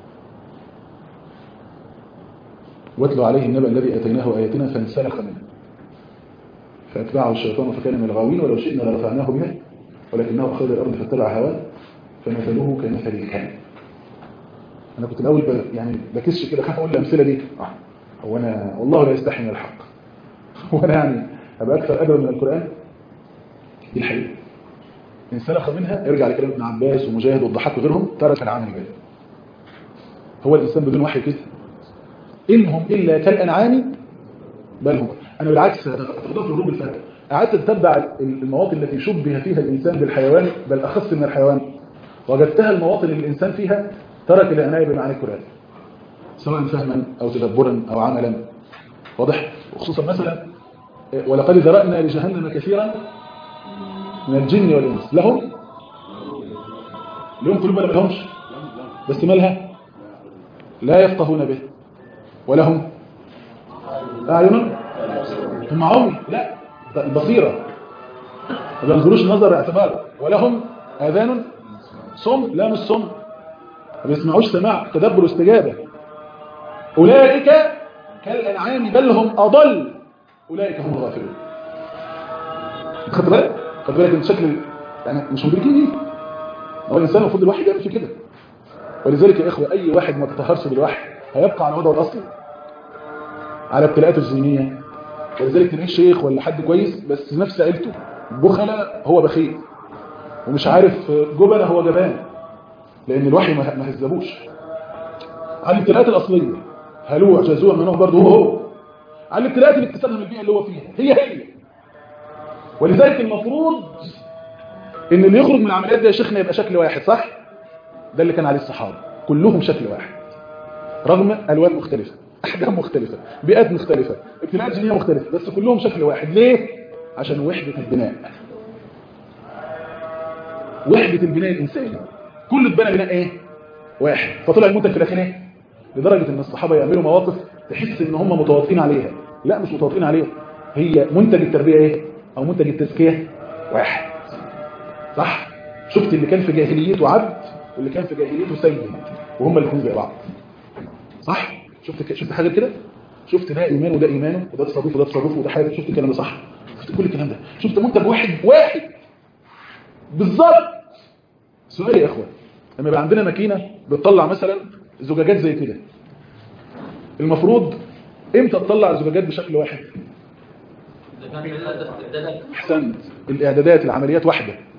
واتلو عليه النبأ الذي أتيناه آياتنا فانسلخ منه فأتبعه الشيطان فكان من الغاوين ولو شئنا لرفعناه بها ولكنه أخذ الأرض فاتبع هواه فمثله كمثل الكلب أنا كنت الأول ب... يعني بكسش كده خاف أقول الأمثلة دي آه. هو أنا والله لا يستحي من الحق هو أنا يعني أبقى أكثر أدبا من القرآن دي الحقيقة إن سلخ منها ارجع لكلام ابن عباس ومجاهد والضحاك وغيرهم ترك العمل بها هو الإنسان بدون وحي كده إنهم إلا كالأنعام بل هم أنا بالعكس أضاف للرب الفاتح قعدت أتبع المواطن التي شبه فيها الإنسان بالحيوان بل أخص من الحيوان وجدتها المواطن اللي الإنسان فيها ترك العناية بمعنى القرآن سواء فهما أو تدبرا أو عملا واضح وخصوصا مثلا ولقد ذرأنا لجهنم كثيرا من الجن والإنس لهم لهم قلوب ولا لهمش بس مالها لا يفقهون به ولهم أعين هم عمي لا البصيرة ما بينظروش نظر اعتبار ولهم آذان صم لا مش صم ما بيسمعوش سماع تدبر واستجابة أولئك كالأنعام بل هم أضل أولئك هم الغافلون خدت بالك خدت بالك من شكل يعني مش مدركين ايه هو الإنسان المفروض الواحد يعمل في كده ولذلك يا إخوة أي واحد ما تطهرش بالوحي هيبقى على وضعه الأصلي على ابتلاءات الزينية ولذلك تلاقيه شيخ ولا حد كويس بس نفس عيلته بخلة هو بخيل ومش عارف جبنة هو جبان لأن الوحي ما هزبوش على الابتلاءات الأصلية هلوع جزوع منه برضه هو هو على الابتلاءات اللي اكتسبها من البيئة اللي هو فيها هي هي ولذلك المفروض ان اللي يخرج من العمليات دي يا شيخنا يبقى شكل واحد صح ده اللي كان عليه الصحابة كلهم شكل واحد رغم ألوان مختلفة أحجام مختلفة بيئات مختلفة ابتلاءات جينية مختلفة بس كلهم شكل واحد ليه؟ عشان وحدة البناء وحدة البناء الإنساني كل اتبنى بناء ايه؟ واحد فطلع المنتج في الآخر ايه؟ لدرجة ان الصحابة يعملوا مواقف تحس ان هم متواطئين عليها لا مش متواطئين عليها هي منتج التربية ايه؟ او منتج التزكية واحد صح؟ شفت اللي كان في جاهليته عبد واللي كان في جاهليته سيد وهم الاثنين زي بعض صح؟ شفت شفت حاجه كده شفت ده ايمان وده ايمانه وده تصرف وده تصرفه وده حاجه شفت الكلام ده صح شفت كل الكلام ده شفت منتج واحد واحد بالظبط سؤال يا اخوان لما يبقى عندنا ماكينه بتطلع مثلا زجاجات زي كده المفروض امتى تطلع الزجاجات بشكل واحد احسنت الاعدادات العمليات واحده